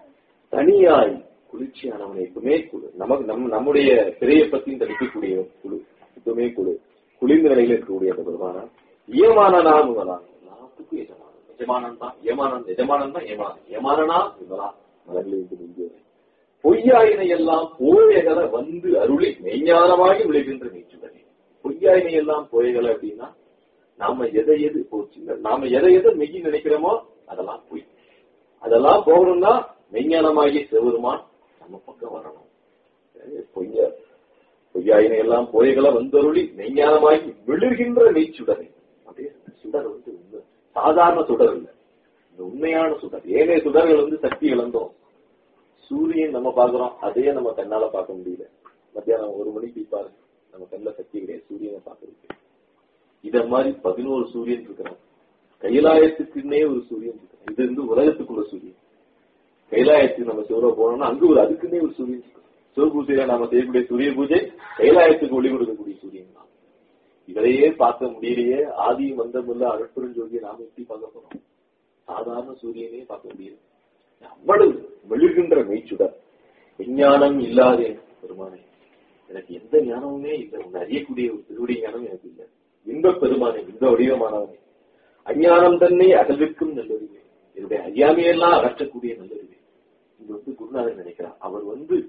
தனியாய் குளிர்ச்சியானவனை எப்பவுமே குழு நமக்கு நம் நம்முடைய பிறையை பத்தியும் தடுக்கக்கூடிய குழு எப்பவுமே குழு குளிர்ந்த நிலையில இருக்கக்கூடிய அந்த பெருமானா ஏமானனா முதலாம் எல்லாத்துக்கும் எஜமானன் எஜமானன் தான் ஏமானன் எஜமானன் தான் ஏமானன் ஏமானனா முதலா மலர்களிலிருந்து முந்தியவன் பொய்யாயினை எல்லாம் போயகல வந்து அருளி மெய்ஞானமாகி விளைகின்ற நீச்சுடனே பொய்யாயினை எல்லாம் போயகல அப்படின்னா நாம எதை எது போச்சு நாம எதை எதை மெய்யி நினைக்கிறோமோ அதெல்லாம் பொய் அதெல்லாம் போகணும்னா மெய்ஞானமாகிய சிவபெருமான் நம்ம பக்கம் வரணும் அஹ் பொய்ய பொய்யாயினை எல்லாம் போயகளை வந்தருளி மெய்ஞானமாகி விழுகின்ற மெய்ச்சுடரை அப்படியே அந்த சுடர் வந்து உண்மை சாதாரண சுடர் இல்ல இந்த உண்மையான சுடர் ஏனைய சுடர்கள் வந்து சக்தி இழந்தோம் சூரியன் நம்ம பாக்குறோம் அதையே நம்ம கண்ணால பார்க்க முடியல மத்தியானம் ஒரு மணிக்கு பாருங்க நம்ம கண்ணுல சக்தி கிடையாது சூரியனை பார்க்கறதுக்கு இத மாதிரி பதினோரு சூரியன் இருக்கிறான் கைலாயத்துக்குன்னே ஒரு சூரியன் இருக்கு இது வந்து உலகத்துக்குள்ள சூரியன் கைலாயத்துக்கு நம்ம சிவர போனோம்னா அங்க ஒரு அதுக்குன்னே ஒரு சூரியன் இருக்கு சிவபூஜையில நாம செய்யக்கூடிய சூரிய பூஜை கைலாயத்துக்கு ஒளி கொடுக்கக்கூடிய சூரியன் தான் இவரையே பார்க்க முடியலையே ஆதியும் வந்தமுள்ள அழற்பெருஞ்சோதியை நாம எப்படி பார்க்க போறோம் சாதாரண சூரியனே பார்க்க முடியல அவ்வளவு மெழுகின்ற மெய்ச்சுடர் விஞ்ஞானம் இல்லாதே பெருமானே எனக்கு எந்த ஞானமுமே இல்லை உன்னை அறியக்கூடிய ஒரு திருவடி ஞானம் எனக்கு இல்லை இன்பப் பெருமானே இன்ப வடிவமானவனே அஞ்ஞானம் தன்னை அகல்விற்கும் நல்லறிவே என்னுடைய அறியாமையெல்லாம் அகற்றக்கூடிய நல்லறிவே இது வந்து குருநாதர் நினைக்கிறார் அவர் வந்து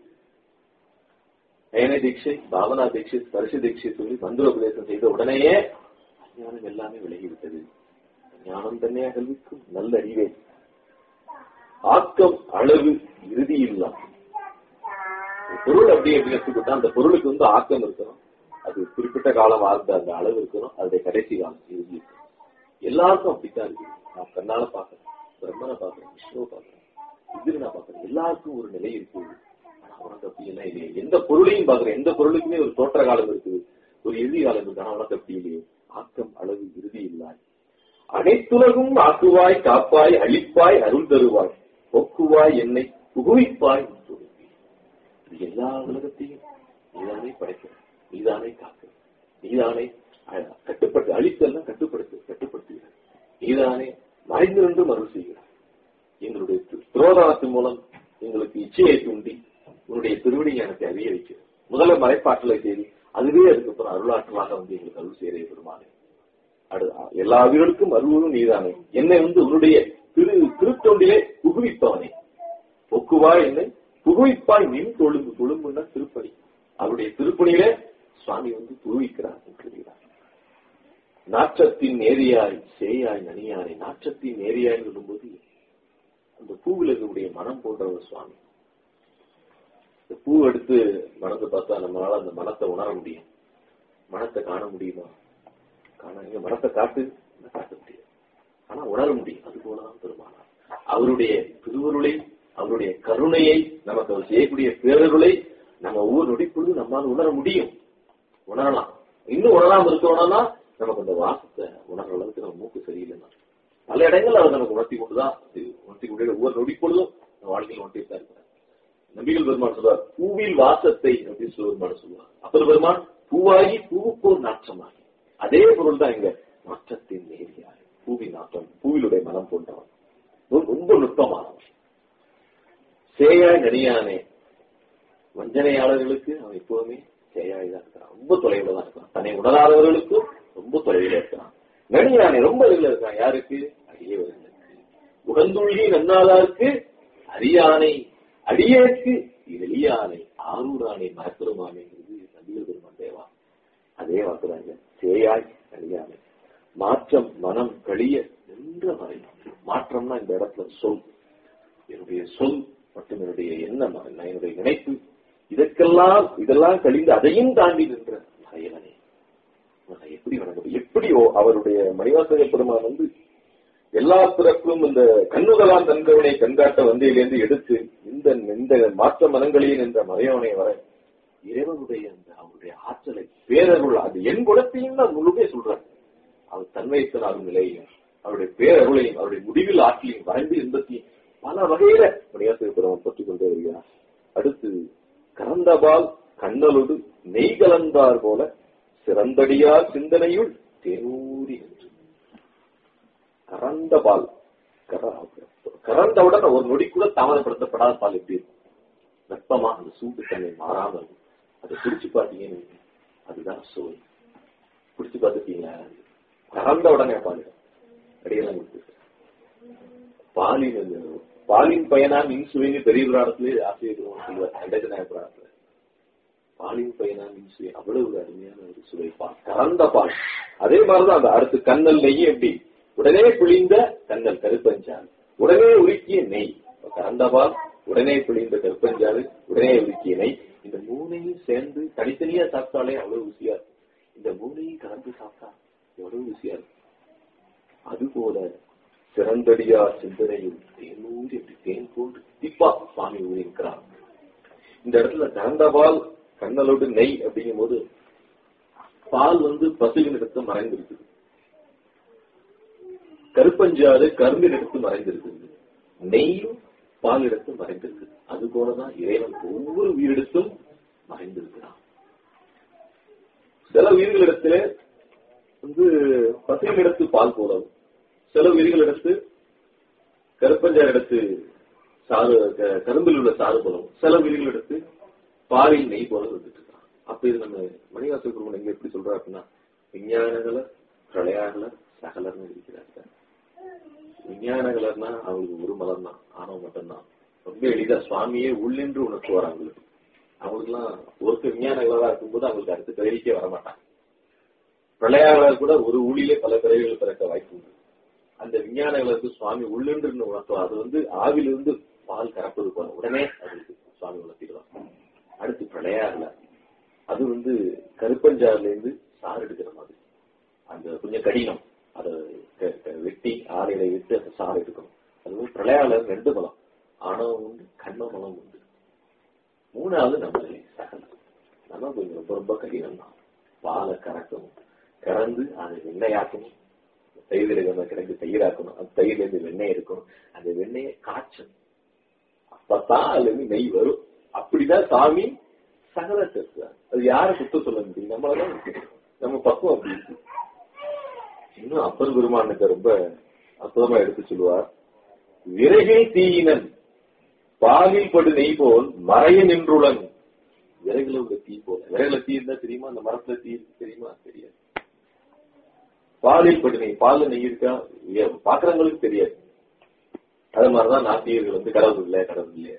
நயன தீட்சை பாவனா தீட்சை ஸ்பர்ஷ தீட்சை சொல்லி மந்திரோபதேசம் செய்த உடனேயே அஞ்ஞானம் எல்லாமே விலகிவிட்டது ஞானம் தன்னை அகல்விக்கும் நல்ல அறிவே ஆக்கம் அளவு இறுதி இல்லா ஒரு பொருள் அப்படி எப்படி எடுத்துக்கிட்டா அந்த பொருளுக்கு வந்து ஆக்கம் இருக்கணும் அது குறிப்பிட்ட காலம் வாழ்ந்த அந்த அளவு இருக்கணும் அதோடைய கடைசி காலம் இறுதி இருக்கணும். எல்லாருக்கும் அப்படித்தான் இருக்கு நான் கண்ணால பாக்குறேன் பிரம்மனை பாக்குறேன் விஷ்ணுவை பாக்குறேன் இந்திரனை பாக்குறேன் எல்லாருக்கும் ஒரு நிலை இருக்கு ஆனா உனக்கு அப்படி எல்லாம் இல்லையே எந்த பொருளையும் பாக்குறேன் எந்த பொருளுக்குமே ஒரு தோற்ற காலம் இருக்குது ஒரு இறுதி காலம் இருக்கு ஆனா உனக்கு அப்படி இல்லையே ஆக்கம் அளவு இறுதி இல்லாய் அனைத்துலகும் ஆக்குவாய் காப்பாய் அழிப்பாய் அருள் தருவாய் போக்குவாய் என்னை புகுவிப்பாய் என்று சொல்லுவீர். இது எல்லா உலகத்தையும் நீதானே படைக்கிற நீதானே காக்கிற நீதானே அஹ், கட்டுப்படுத்து அழித்தெல்லாம் கட்டுப்படுத்து கட்டுப்படுத்துகிறார் நீதானே மறைந்து நின்று அருள் செய்கிறார் எங்களுடைய தி- துரோதானத்தின் மூலம் எங்களுக்கு இச்சையை தூண்டி உன்னுடைய திருவடி எனக்கு அறிய வைக்கிறது முதல்ல மறைப்பாற்றலை செய்து அதுவே அதுக்கப்புறம் அருளாற்றலாக வந்து எங்களுக்கு அருள் செய்கிற பெருமானே அடு- எல்லா உயிர்களுக்கும் அருளும் நீதானே என்னை வந்து உன்னுடைய திரு திருத்தொண்டிலே புகுவிப்பவனே பொக்குவாய் என்னை புகுவிப்பாய் நின் தொழும்பு தொழும்புன்னா திருப்பணி அவருடைய திருப்பணியிலே சுவாமி வந்து புகுவிக்கிறார் என்கிறார் நாற்றத்தின் நேரியாய் சேயாய் நனியாரை நாற்றத்தின் நேரியாய் சொல்லும்போது அந்த பூவில் இருக்கக்கூடிய மனம் போன்றவர் சுவாமி இந்த பூ எடுத்து மனத்தை பார்த்தா நம்மளால அந்த மனத்தை உணர முடியும் மனத்தை காண முடியுமா காண நீங்க மனத்தை காட்டு காட்ட முடியாது ஆனா உணர முடியும் அது போலதான் பெருமானார் அவருடைய திருவருளை அவருடைய கருணையை நமக்கு அவர் செய்யக்கூடிய பேரருளை நம்ம ஒவ்வொரு நொடிப்பொழுது நம்மால் உணர முடியும் உணரலாம் இன்னும் உணராம இருக்கணும்னா நமக்கு அந்த வாசத்தை உணர்ற அளவுக்கு நம்ம மூக்கு சரியில்லைன்னா பல இடங்கள்ல அவர் நமக்கு உணர்த்தி கொண்டுதான் இது உணர்த்தி கொண்டு ஒவ்வொரு நொடிப்பொழுதும் நம்ம வாழ்க்கையில் உணர்த்தி தான் இருக்கிறார் நபிகள் பெருமான் சொல்வார் பூவில் வாசத்தை அப்படின்னு சிவபெருமான் சொல்லுவார் அப்பர் பெருமான் பூவாகி பூவுக்கோர் நாற்றமாகி அதே பொருள் தான் இங்க நாற்றத்தின் நேரியாய் பூவின் நாற்றம் பூவிலுடைய மனம் போன்றவன் ரொம்ப- ரொம்ப நுட்பமானவன் சேயாய் நனியானே வஞ்சனையாளர்களுக்கு அவன் எப்போதுமே சேயாய் தான் இருக்கிறான் ரொம்ப தொலைவில் தான் இருக்கிறான் தன்னை உணராதவர்களுக்கும் ரொம்ப தொலைவில் இருக்கிறான் நனியானே ரொம்ப அருகில் இருக்கான் யாருக்கு அடியவர்களுக்கு உகந்துள்ளி நன்னாளாருக்கு அரியானை அடியேற்கு எளியானை ஆரூரானை மரப்பெருமானைங்கிறது நபிகள் பெருமான் தேவா அதே வாக்குதாங்க சேயாய் அழியாமை மாற்றம் மனம் கழிய நின்ற மறை மாற்றம்னா இந்த இடத்துல சொல் என்னுடைய சொல் மற்றும் என்னுடைய எண்ணம் நான் என்னுடைய நினைப்பு இதற்கெல்லாம் இதெல்லாம் கழிந்து அதையும் தாண்டி நின்ற மறையவனே உன்னை எப்படி வணங்க எப்படி ஓ- அவருடைய மணிவாசக பெருமான் வந்து எல்லா பிறப்பும் இந்த கண்ணுதலான் தன்கருணை கண்காட்ட வந்தியிலிருந்து எடுத்து இந்த இந்த மாற்ற மனங்களில் என்ற மறையவனை வர இறைவனுடைய அந்த அவருடைய ஆற்றலை பேரருள் அது என் குணத்தையும் தான் முழுமே சொல்றார் அவர் தன்மையத்தினாலும் நிலையையும் அவருடைய பேரருளையும் அவருடைய முடிவில் ஆற்றலையும் வரைந்து இன்பத்தையும் பல வகையில மணியாசிரியர் பற்றிக் கொண்டே வருகிறார் அடுத்து கறந்தபால் கண்ணலோடு நெய் கலந்தார் போல சிறந்தடியார் சிந்தனையுள் தேனூரி என்று கறந்த பால் கர- கறந்தவுடன் ஒரு நொடி கூட தாமதப்படுத்தப்படாத பால் எப்படி இருக்கும் வெப்பமா அந்த சூட்டு தன்மை மாறாம இருக்கும் அதை குடிச்சு பார்த்தீங்கன்னு வைங்க, அதுதான் சுவை குடிச்சு பார்த்துட்டீங்களா கறந்த உடனே பால் அடியெல்லாம் கொடுத்து பாலின் அந்த பாலின் பயனா மின் சுவைன்னு பெரிய புராணத்திலே ஆசிரியர் சொல்லுவார் அண்டஜனாய புராணத்துல பாலின் பயனா மின் சுவை அவ்வளவு ஒரு அருமையான ஒரு சுவை பால் கறந்த பால் அதே மாதிரிதான் அந்த அடுத்து கண்ணல் நெய் எப்படி உடனே பிழிந்த கண்ணல் கருப்பஞ்சால் உடனே உருக்கிய நெய் இப்ப கறந்த பால் உடனே பிழிந்த கருப்பஞ்சாறு உடனே உருக்கிய நெய் இந்த மூணையும் சேர்ந்து தனித்தனியா சாப்பிட்டாலே அவ்வளவு ருசியா இருக்கும் இந்த மூணையும் கலந்து சாப்பிட்டா எவ்வளவு ருசியா இருக்கும் அதுபோல சிறந்தடியார் சிந்தனையில் தேனூர் எப்படி தேன் போன்று திப்பா சுவாமி ஊழிருக்கிறார் இந்த இடத்துல கறந்தபால் கண்ணலோடு நெய் அப்படிங்கும் போது பால் வந்து பசுவின் இடத்து மறைந்திருக்குது கருப்பஞ்சாறு கரும்பின் இடத்து மறைந்திருக்குது நெய்யும் பால் இடத்து மறைந்திருக்குது அது போலதான் இறைவன் ஒவ்வொரு உயிரிடத்தும் மறைந்திருக்கிறான் சில உயிர்களிடத்துல வந்து பசுவின் இடத்து பால் போலவும் சில உயிர்களிடத்து கருப்பஞ்சாறு இடத்து சாறு க- கரும்பில் உள்ள சாறு போலவும் சில உயிர்களிடத்து பாலில் நெய் போல வந்துட்டு இருக்கான் அப்ப இது நம்ம மணிவாச குருமன் எங்க எப்படி சொல்றா அப்படின்னா விஞ்ஞானகலர் பிரளயாகலர் சகலர்னு இருக்கிறாங்க விஞ்ஞானகலர்னா அவங்களுக்கு ஒரு மலர் தான் ஆணவம் மட்டும்தான் ரொம்ப எளிதா சுவாமியே உள்ளின்று உணர்த்துவார் அவங்களுக்கு அவங்களுக்குலாம் ஒருத்தர் விஞ்ஞானகலரா இருக்கும்போது அவங்களுக்கு அடுத்த பிறவிக்கே வரமாட்டாங்க பிரளயாகலர் கூட ஒரு ஊழிலே பல பிறவிகள் பிறக்க வாய்ப்பு உண்டு அந்த விஞ்ஞானங்களுக்கு சுவாமி உள்ளின்று உணர்த்துவார் அது வந்து ஆவிலிருந்து பால் கறப்பது போல உடனே அதுக்கு சுவாமி உணர்த்திடுவார் அடுத்து பிரளயாகல அது வந்து கருப்பஞ்சாறுல இருந்து சாறு எடுக்கிற மாதிரி அந்த கொஞ்சம் கடினம் அதை க- க- வெட்டி ஆலையில விட்டு அந்த சாறு எடுக்கணும் அது வந்து பிரளயால ரெண்டு மலம் ஆணவம் உண்டு கண்ம மலம் உண்டு மூணாவது நம்மளே சகலம் நம்ம கொஞ்சம் ரொம்ப ரொம்ப கடினம் தான் பாலை கறக்கணும் கறந்து அதை வெண்ணையாக்கணும் தயிர் கிடக்கு தயிராக்கணும் அந்த தயிர்ல இருந்து வெண்ணெய் எடுக்கணும் அந்த வெண்ணெயை காய்ச்சணும் அப்பதான் அதுல இருந்து நெய் வரும் அப்படிதான் சாமி சகலத்தை இருக்கிறார் அது யாரை குத்த சொல்ல முடியும் நம்மளதான் இருக்கு. நம்ம பக்குவம் அப்படி இருக்கு இன்னும் அப்பர் பெருமானுக்கு ரொம்ப அற்புதமா எடுத்து சொல்லுவார் விறகில் தீயினன் பாலில் படு நெய் போல் மறைய நின்றுளன் விறகுல உள்ள தீ போல விறகுல தீ இருந்தா தெரியுமா அந்த மரத்துல தீ இருக்கு தெரியுமா தெரியாது பாலில் படு நெய் பால்ல நெய் இருக்கா இல்லையா? பாக்குறவங்களுக்கு தெரியாது அது மாதிரிதான் நாட்டியர்கள் வந்து கடவுள் இல்லை கடவுள் இல்லை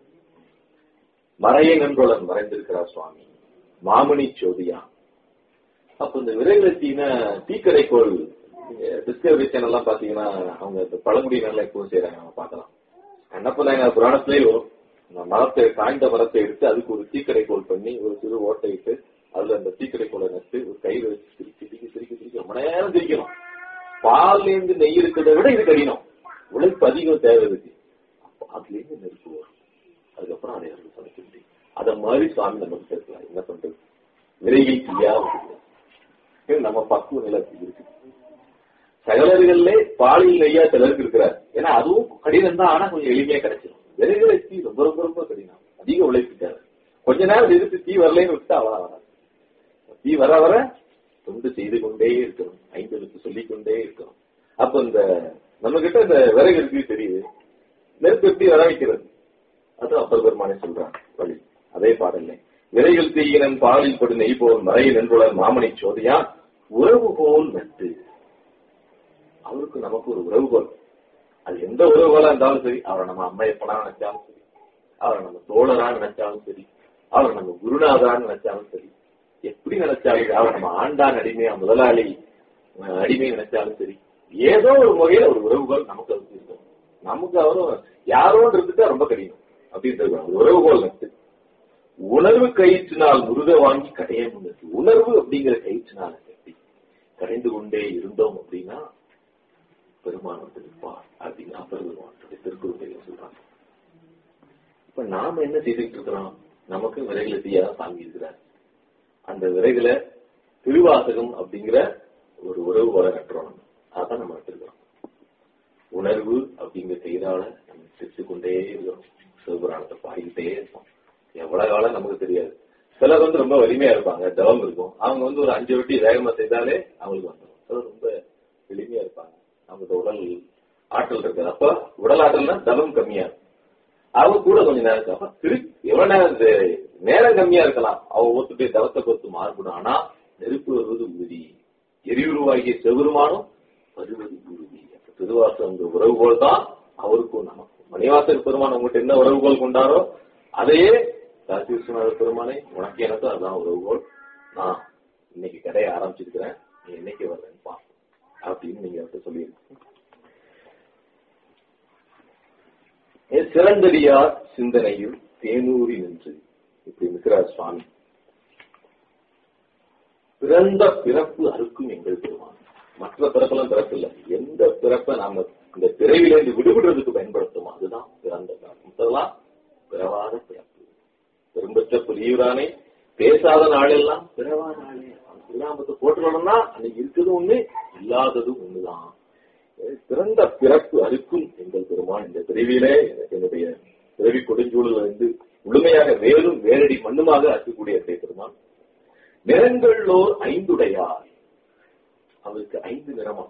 மறைய நின்றோழன் மறைந்திருக்கிறார் சுவாமி மாமணி சோதியா அப்ப இந்த விரைவிலத்தின தீக்கரைக்கோள் டிஸ்கவரி சேனல் எல்லாம் பாத்தீங்கன்னா அவங்க இந்த பழங்குடியினர்லாம் எப்பவும் செய்யறாங்க நம்ம பார்க்கலாம் கண்ணப்ப நாயனார் புராணத்திலே வரும் இந்த மரத்தை காய்ந்த மரத்தை எடுத்து அதுக்கு ஒரு தீக்கரைக்கோள் பண்ணி ஒரு சிறு ஓட்டை இட்டு அதுல அந்த தீக்கரைக்கோளை நட்டு ஒரு கயிறு வச்சு திருக்கி திருக்கி திருக்கி திருக்கி ரொம்ப நேரம் திரிக்கணும் பால்ல இருந்து நெய் இருக்கிறத விட இது கடினம் உழைப்பு அதிகம் தேவை இருக்கு அப்ப அதுல இருந்து நெருப்பு வரும் அதுக்கப்புறம் அதை இறந்து சமைக்க முடியும் அத மாதிரி சுவாமி நமக்கு சேர்க்கலாம் என்ன பண்றது விரைவில் தீயா வருது. இது நம்ம பக்குவ நிலை அப்படி இருக்கு சகலர்கள்லே பாலில் நெய்யா சிலருக்கு இருக்கிறார் ஏன்னா அதுவும் கடினம் தான் ஆனா கொஞ்சம் எளிமையா கிடைச்சிடும் விரைவில் தீ ரொம்ப ரொம்ப ரொம்ப கடினம் அதிக உழைப்பு தேவை கொஞ்ச நேரம் எதிர்த்து தீ வரலைன்னு விட்டா அவளா வராது தீ வர வர தொண்டு செய்து கொண்டே இருக்கணும் ஐந்தெழுத்து சொல்லிக் கொண்டே இருக்கணும் அப்ப இந்த நம்ம கிட்ட இந்த விறகு இருக்கு தெரியுது நெருப்பு எப்படி வர வைக்கிறது அது அப்பர் பெருமானே சொல்றான் வழி அதே பாடல்ல விரைவில் தீயினன் பாலில் படு நெய் போல் மறையில் நின்றுடன் மாமணி சோதியா உறவு போல் நட்டு அவருக்கு நமக்கு ஒரு உறவுகோல் அது எந்த உறவுகோலா இருந்தாலும் சரி அவரை நம்ம அம்மையப்பனா நினைச்சாலும் சரி அவரை நம்ம தோழரா நினைச்சாலும் சரி அவரை நம்ம குருநாதரான்னு நினைச்சாலும் சரி எப்படி நினைச்சாலும் சரி, அவரை நம்ம ஆண்டான் அடிமையா முதலாளி அஹ், அடிமை நினைச்சாலும் சரி ஏதோ ஒரு வகையில ஒரு உறவுகோல் நமக்கு அது இருக்கும் நமக்கு அவரும் யாரோன்னு இருந்துட்டா ரொம்ப கடினம் அப்படின்றது ஒரு உறவுகோல் நட்டு உணர்வு கயிற்றினால் முருக வாங்கி கடைய முன்னது உணர்வு அப்படிங்கிற கயிற்றினால கட்டி கடைந்து கொண்டே இருந்தோம் அப்படின்னா பெருமான் வந்து நிற்பார் அப்படின்னு அப்பர் பெருமானுடைய திருக்குறளையில சொல்றாங்க இப்ப நாம என்ன செய்துட்டு இருக்கிறோம் நமக்கு விரைகளை செய்யாத சாமி இருக்கிறார் அந்த விரைகளை திருவாசகம் அப்படிங்கிற ஒரு உறவு போல கட்டுறோம் நம்ம அதான் நம்ம எடுத்துக்கிறோம் உணர்வு அப்படிங்கிற செய்தால நம்ம சிரிச்சு கொண்டே இருக்கிறோம் சிவபுராணத்தை பாடிக்கிட்டே இருப்போம் எவ்வளவு காலம் நமக்கு தெரியாது சிலர் வந்து ரொம்ப வலிமையா இருப்பாங்க தவம் இருக்கும் அவங்க வந்து ஒரு அஞ்சு வட்டி வேகமா செய்தாலே அவங்களுக்கு வந்துடும் சிலர் ரொம்ப எளிமையா இருப்பாங்க அவங்களுக்கு உடல் ஆற்றல் இருக்காது அப்ப உடல் ஆற்றல்னா தவம் கம்மியா இருக்கும் அவங்க கூட கொஞ்சம் நேரம் இருக்கும். அப்ப திரு எவ்வளவு நேரம் இது நேரம் கம்மியா இருக்கலாம் அவ ஒத்துட்டு தவத்தை பொறுத்து மாறுபடும் ஆனா நெருப்பு வருவது உறுதி எரிவுருவாகிய செவருமானும் வருவது உறுதி அப்ப திருவாசகம் உறவுகோல் தான் அவருக்கும் நமக்கும் மணிவாசக பெருமான் உங்ககிட்ட என்ன உறவுகோல் கொண்டாரோ அதையே காசி விஸ்வநாத பெருமானை உனக்கு எனக்கும் அதுதான் உறவுகோல் நான் இன்னைக்கு கடையை ஆரம்பிச்சிருக்கிறேன் நீ என்னைக்கு வர்றேன்ப்பா அப்படின்னு நீங்க அவர்கிட்ட சொல்லியிருக்கீங்க என் சிறந்தடியார் சிந்தனையில் தேனூரி நின்று இப்படி நிற்கிறார் சுவாமி பிறந்த பிறப்பு அறுக்கும் எங்கள் பெருமான் மற்ற பிறப்பெல்லாம் பிறப்பு இல்லை எந்த பிறப்பை நாம இந்த பிறவிலிருந்து விடுபடுறதுக்கு பயன்படுத்துமோ அதுதான் பிறந்த பிறப்பு மற்றதெல்லாம் பிறவாத பிறப்பு பெரும்பற்ற புலியூரானே பேசாத நாளெல்லாம் பிறவா நாளே திருநாமத்தை போட்டுக்கணும்னா அன்னைக்கு இருக்கிறது ஒண்ணு இல்லாததும் ஒண்ணுதான் பிறந்த பிறப்பு அறுக்கும் எங்கள் பெருமான் இந்த பிறவியிலே எனக்கு என்னுடைய பிறவி கொடுஞ்சூழல் இருந்து முழுமையாக வேலும் வேரடி மண்ணுமாக அறுக்கக்கூடிய என்னுடைய பெருமான் நிறங்களோர் ஐந்துடையார் அவருக்கு ஐந்து நிறமா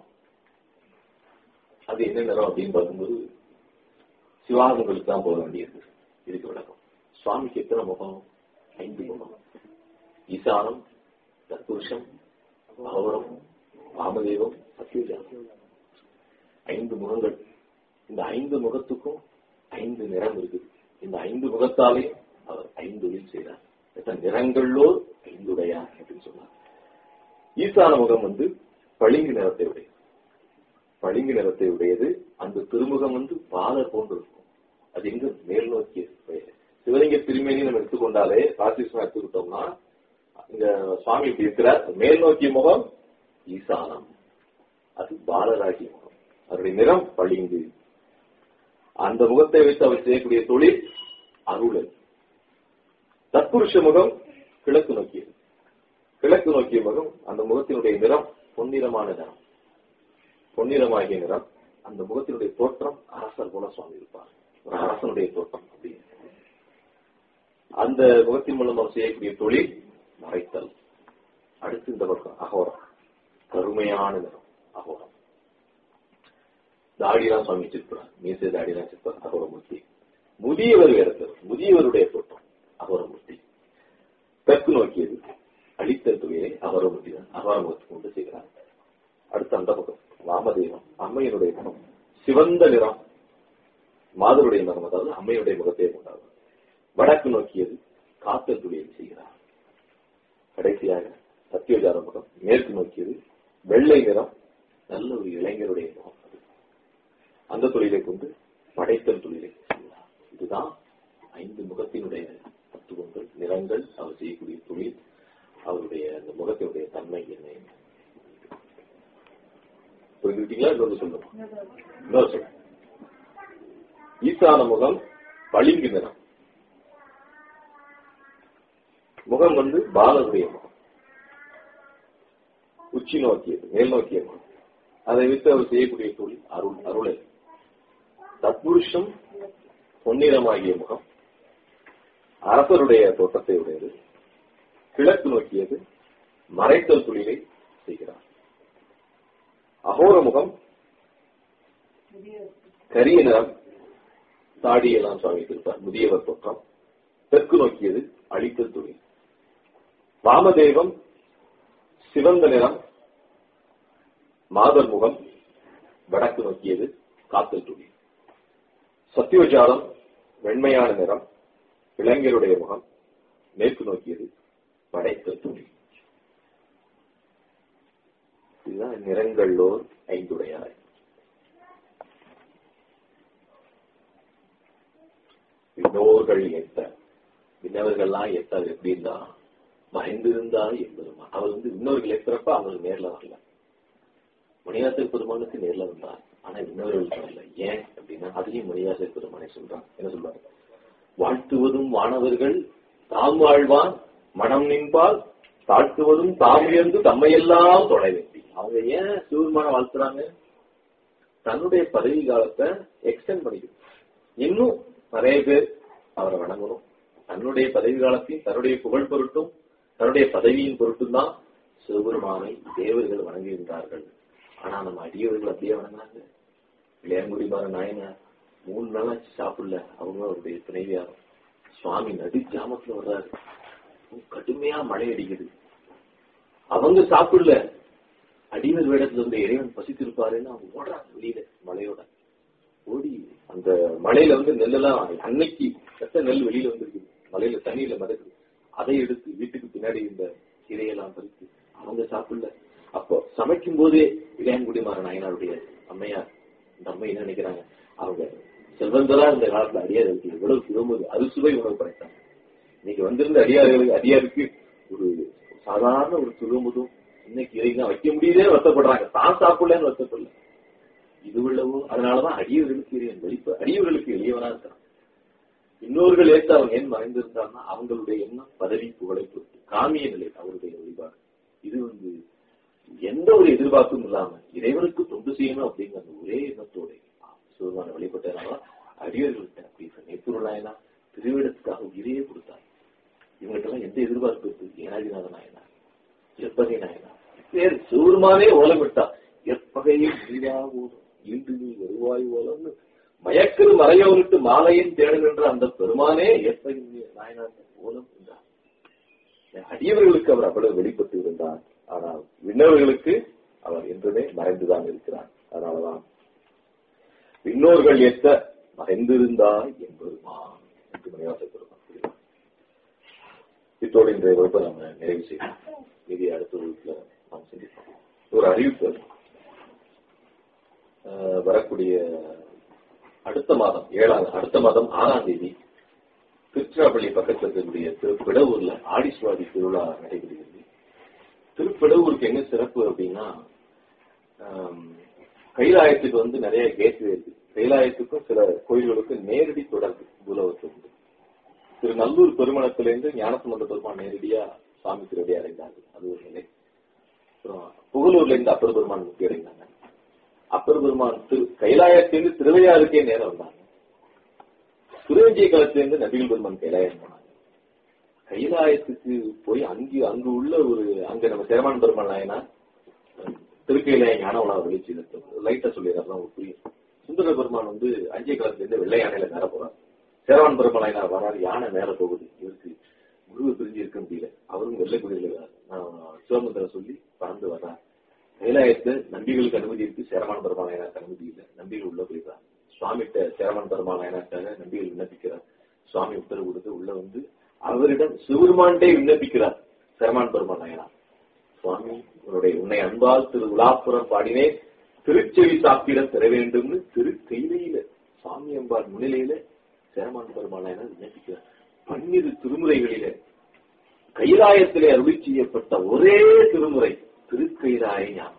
அது என்ன நிறம் அப்படின்னு பார்க்கும்போது சிவாகங்களுக்கு தான் போக வேண்டியது இதுக்கு விளக்கம் சுவாமிக்கு எத்தனை முகம் ஐந்து முகம் ஈசானம் தத்புருஷம் பகவரம் வாமதேவம் சத்யஜானம் ஐந்து முகங்கள் இந்த ஐந்து முகத்துக்கும் ஐந்து நிறம் இருக்குது இந்த ஐந்து முகத்தாலே அவர் ஐந்தொழில் செய்தார் எத்தனை நிறங்களோர் ஐந்துடையார் அப்படின்னு சொன்னார் ஈசான முகம் வந்து பளிங்கு நிறத்தை உடையது பளிங்கு நிறத்தை உடையது அந்த திருமுகம் வந்து பாலர் போன்று இருக்கும் அது எங்க மேல் நோக்கிய சிவலிங்க திருமேனி நம்ம எடுத்துக்கொண்டாலே காசிஸ்வரம் எடுத்துக்கிட்டோம்னா இங்க சுவாமி இப்படி இருக்கிறார் மேல் நோக்கிய முகம் ஈசானம் அது பாலராகிய முகம் அவருடைய நிறம் பளிங்கு அந்த முகத்தை வைத்து அவர் செய்யக்கூடிய தொழில் அருளல் தத்புருஷ முகம் கிழக்கு நோக்கியது கிழக்கு நோக்கிய முகம் அந்த முகத்தினுடைய நிறம் பொன்னிறமான நிறம் பொன்னிறமாகிய நிறம் அந்த முகத்தினுடைய தோற்றம் அரசர் போல சுவாமி இருப்பார் ஒரு அரசனுடைய தோற்றம் அப்படின்னு அந்த முகத்தின் மூலம் அவர் செய்யக்கூடிய தொழில் மறைத்தல் அடுத்து இந்த பக்கம் அகோரம் கருமையான நிறம் அகோரம் தாடிலாம் சுவாமி வச்சிருக்கிறார் மீசை தாடிலாம் வச்சிருப்பார் அகோரமூர்த்தி முதியவர் வேறத்தர் முதியவருடைய தோற்றம் அகோரமூர்த்தி தெற்கு நோக்கியது அழித்தல் தொழிலை அகோரமூர்த்தி தான் அகோரமூர்த்தி கொண்டு செய்கிறார் அடுத்து அந்த பக்கம் வாமதேவம் அம்மையினுடைய முகம் சிவந்த நிறம் மாதருடைய முகம் அதாவது அம்மையுடைய முகத்தை கொண்டாடும் வடக்கு நோக்கியது காத்தல் தொழிலை செய்கிறார் கடைசியாக சத்தியோஜார முகம் மேற்கு நோக்கியது வெள்ளை நிறம் நல்ல ஒரு இளைஞருடைய முகம் அது அந்த தொழிலை கொண்டு படைத்தல் தொழிலை செய்கிறார் இதுதான் ஐந்து முகத்தினுடைய தத்துவங்கள் நிறங்கள் அவர் செய்யக்கூடிய தொழில் அவருடைய அந்த முகத்தினுடைய தன்மை என்ன என்ன புரிஞ்சுக்கிட்டீங்களா இன்னொரு சொல்லணும் இன்னொரு சொல்ல ஈசான முகம் பளிங்கு நிறம் முகம் வந்து பாலனுடைய முகம் உச்சி நோக்கியது மேல் நோக்கிய முகம் அதை விட்டு அவர் செய்யக்கூடிய தொழில் அருள் அருளை தத்புருஷம் பொன்னிறமாகிய முகம் அரசருடைய தோட்டத்தை உடையது கிழக்கு நோக்கியது மறைத்தல் தொழிலை செய்கிறார் அகோர முகம் கரிய நிறம் தாடியெல்லாம் சுவாமி இருப்பார் முதியவர் தோற்றம் தெற்கு நோக்கியது அழித்தல் தொழில் வாமதேவம் சிவந்த நிறம் மாதர் முகம் வடக்கு நோக்கியது காத்தல் தொழில் சத்தியோஜாலம் வெண்மையான நிறம் இளைஞருடைய முகம் மேற்கு நோக்கியது படைத்தல் தொழில் இதுதான் நிறங்களோர் ஐந்துடையாய் விண்ணோர்கள் எட்ட விண்ணவர்கள்லாம் எட்ட எப்படி இருந்தா மறைந்திருந்தா என்பதுமா அவர் வந்து இன்னொரு எட்டுறப்ப அவங்களுக்கு நேர்ல வரல மணிநாத்தர் பெருமானுக்கு நேர்ல வந்தார் ஆனா இன்னொருவர்களுக்கு வரல ஏன் அப்படின்னா அதையும் மணியாசை பெருமானை சொல்றான் என்ன சொல்றாரு வாழ்த்துவதும் வானவர்கள் தாம் வாழ்வான் மனம் நின்பால் தாழ்த்துவதும் தாம் உயர்ந்து தம்மையெல்லாம் தொலை வேண்டி அவங்க ஏன் சிவபெருமான வாழ்த்துறாங்க தன்னுடைய பதவி காலத்தை எக்ஸ்டெண்ட் பண்ணிக்கணும் இன்னும் நிறைய பேர் அவரை வணங்கணும் தன்னுடைய பதவி காலத்தையும் தன்னுடைய புகழ் பொருட்டும் தன்னுடைய பதவியின் பொருட்டும் தான் சிவபெருமானை தேவர்கள் வணங்குகின்றார்கள் ஆனா நம்ம அடியவர்கள் அப்படியே வணங்கினாங்க இளையங்குடி மாற நாயனார் மூணு நாளாச்சு சாப்பிடல அவங்க அவருடைய துணைவியாரும் சுவாமி நடு ஜாமத்துல வர்றாரு கடுமையா மழை அடிக்குது அவங்க சாப்பிடல அடிவர் வேடத்துல இருந்த இறைவன் பசித்திருப்பாருன்னு அவங்க ஓடுறாங்க வெளியில மழையோட ஓடி அந்த மலையில வந்து நெல்லெல்லாம் அன்னைக்கு கட்ட நெல் வெளியில வந்திருக்கு மலையில தண்ணியில மிதக்குது அதை எடுத்து வீட்டுக்கு பின்னாடி இந்த கீரையெல்லாம் பறித்து அவங்க சாப்பிடல அப்போ சமைக்கும் போதே இளையங்குடிமாற நாயனாருடைய அம்மையார் இந்த அம்மை என்ன நினைக்கிறாங்க அவங்க செல்வந்தரா இருந்த காலத்துல அடியார்களுக்கு எவ்வளவு சிவமுது அறுசுவை உணவு படைத்தாங்க இன்னைக்கு வந்திருந்த அடியார்களுக்கு அடியாருக்கு ஒரு சாதாரண ஒரு சுகமுதும் இன்னைக்கு இறைதான் வைக்க முடியலே வருத்தப்படுறாங்க தான் சாப்பிடலன்னு வருத்தப்படல இது உள்ளவோ அதனாலதான் அடியவர்களுக்கு இறைவன் வெளிப்பு அடியவர்களுக்கு எளியவனா இருக்கிறான் இன்னொருகள் ஏற்று அவங்க ஏன் மறைந்திருந்தாங்கன்னா அவங்களுடைய எண்ணம் பதவி புகழை பொறுத்து காமிய நிலை அவருடைய வழிபாடு இது வந்து எந்த ஒரு எதிர்பார்ப்பும் இல்லாம இறைவனுக்கு தொண்டு செய்யணும் அப்படிங்கிற அந்த ஒரே எண்ணத்தோட சிவபெருமான வழிபட்டதுனால அடியவர்கள்ட்ட அப்படி நெய்ப்பொருளாயனா திருவிடத்துக்காக உயிரையே கொடுத்தார் இவங்ககிட்ட எல்லாம் எந்த எதிர்பார்ப்பு இருக்கு ஏனாதிநாத நாயனார் எப்பகை நாயனார் பேர் சிவருமானே ஓலமிட்டா எப்பகையில் நீரா ஓடும் ஈண்டு நீ வருவாய் ஓலம்னு மயக்கரு மறையோனுக்கு மாலையின் தேடுகின்ற அந்த பெருமானே எப்பகை நாயனார் ஓலம் என்றார் அடியவர்களுக்கு அவர் அவ்வளவு வெளிப்பட்டு இருந்தார் ஆனால் விண்ணவர்களுக்கு அவர் என்றுமே மறைந்துதான் இருக்கிறார் அதனாலதான் விண்ணோர்கள் ஏற்ற மறைந்திருந்தாய் என்பதுமான் என்று மணிவாச பெருமான் கூறினார் இத்தோடு இன்றைய வகுப்பை நம்ம நிறைவு செய்யலாம் மீதி அடுத்த வகுப்புல நாம் சிந்திப்போம் ஒரு அறிவிப்பு அஹ், வரக்கூடிய அடுத்த மாதம் ஏழாம் அடுத்த மாதம் ஆறாம் தேதி திருச்சிராப்பள்ளி பக்கத்தில் இருக்கக்கூடிய திருப்பிடவூர்ல ஆடிஸ்வாதி திருவிழா நடைபெறுகிறது திருப்பிடவூருக்கு என்ன சிறப்பு அப்படின்னா ஆம், கைலாயத்துக்கு வந்து நிறைய கேட்வே இருக்கு கைலாயத்துக்கும் சில கோயில்களுக்கும் நேரடி தொடர்பு பூலோகத்தில் உண்டு திரு நல்லூர் பெருமணத்திலிருந்து ஞானசம்பந்த பெருமான் நேரடியா சுவாமி திருடி அடைந்தார்கள் அது ஒரு நிலை அப்புறம் புகழூர்ல இருந்து அப்பர் பெருமான் முக்தி அடைந்தாங்க அப்பர் பெருமான் திரு கைலாயத்திலிருந்து திருவையாருக்கே நேரம் வந்தாங்க திருவஞ்சிய களத்திலிருந்து நபிகள் பெருமான் கைலாயம் போனாங்க கைலாயத்துக்கு போய் அங்கு அங்கு உள்ள ஒரு அங்க நம்ம சேரமான் பெருமான் நாயனா திருக்கையில ஞான உலக வெளிச்சி லைட்டா சொல்லிடுறாரு உங்களுக்கு புரியும் சுந்தர பெருமான் வந்து அஞ்சே காலத்துல இருந்து வெள்ளை யானையில நேர போறாரு சேரவான் பெருமான் நாயனா வராரு யானை நேர போகுது இவருக்கு குருவை பிரிஞ்சு இருக்க முடியல அவரும் வெள்ளை குடியில சிவமுந்திரம் சொல்லி பறந்து வர்றார் கைலாயத்து நம்பிகளுக்கு அனுமதி இருக்கு சேரமான் பெருமான் நாயனாருக்கு அனுமதி இல்லை நம்பிகள் உள்ள போயிடுறார் சுவாமிகிட்ட சேரமான் பெருமான் நாயனாக்காக நம்பிகள் விண்ணப்பிக்கிறார் சுவாமி உத்தரவு கொடுத்து உள்ள வந்து அவரிடம் சிவருமான்டே விண்ணப்பிக்கிறார் சேரமான் பெருமான் நாயனார் சுவாமி உன்னுடைய உன்னை அன்பால் திரு உலாப்புறம் பாடினே திருச்செவி சாப்பிடம் பெற வேண்டும்னு திரு கைலையில சுவாமி அம்பாள் முன்னிலையில சேரமான் பெருமாள் என விண்ணப்பிக்கிறார் பன்னிரு திருமுறைகளில கைலாயத்திலே அருளி செய்யப்பட்ட ஒரே திருமுறை திருக்கைலாய ஞானம்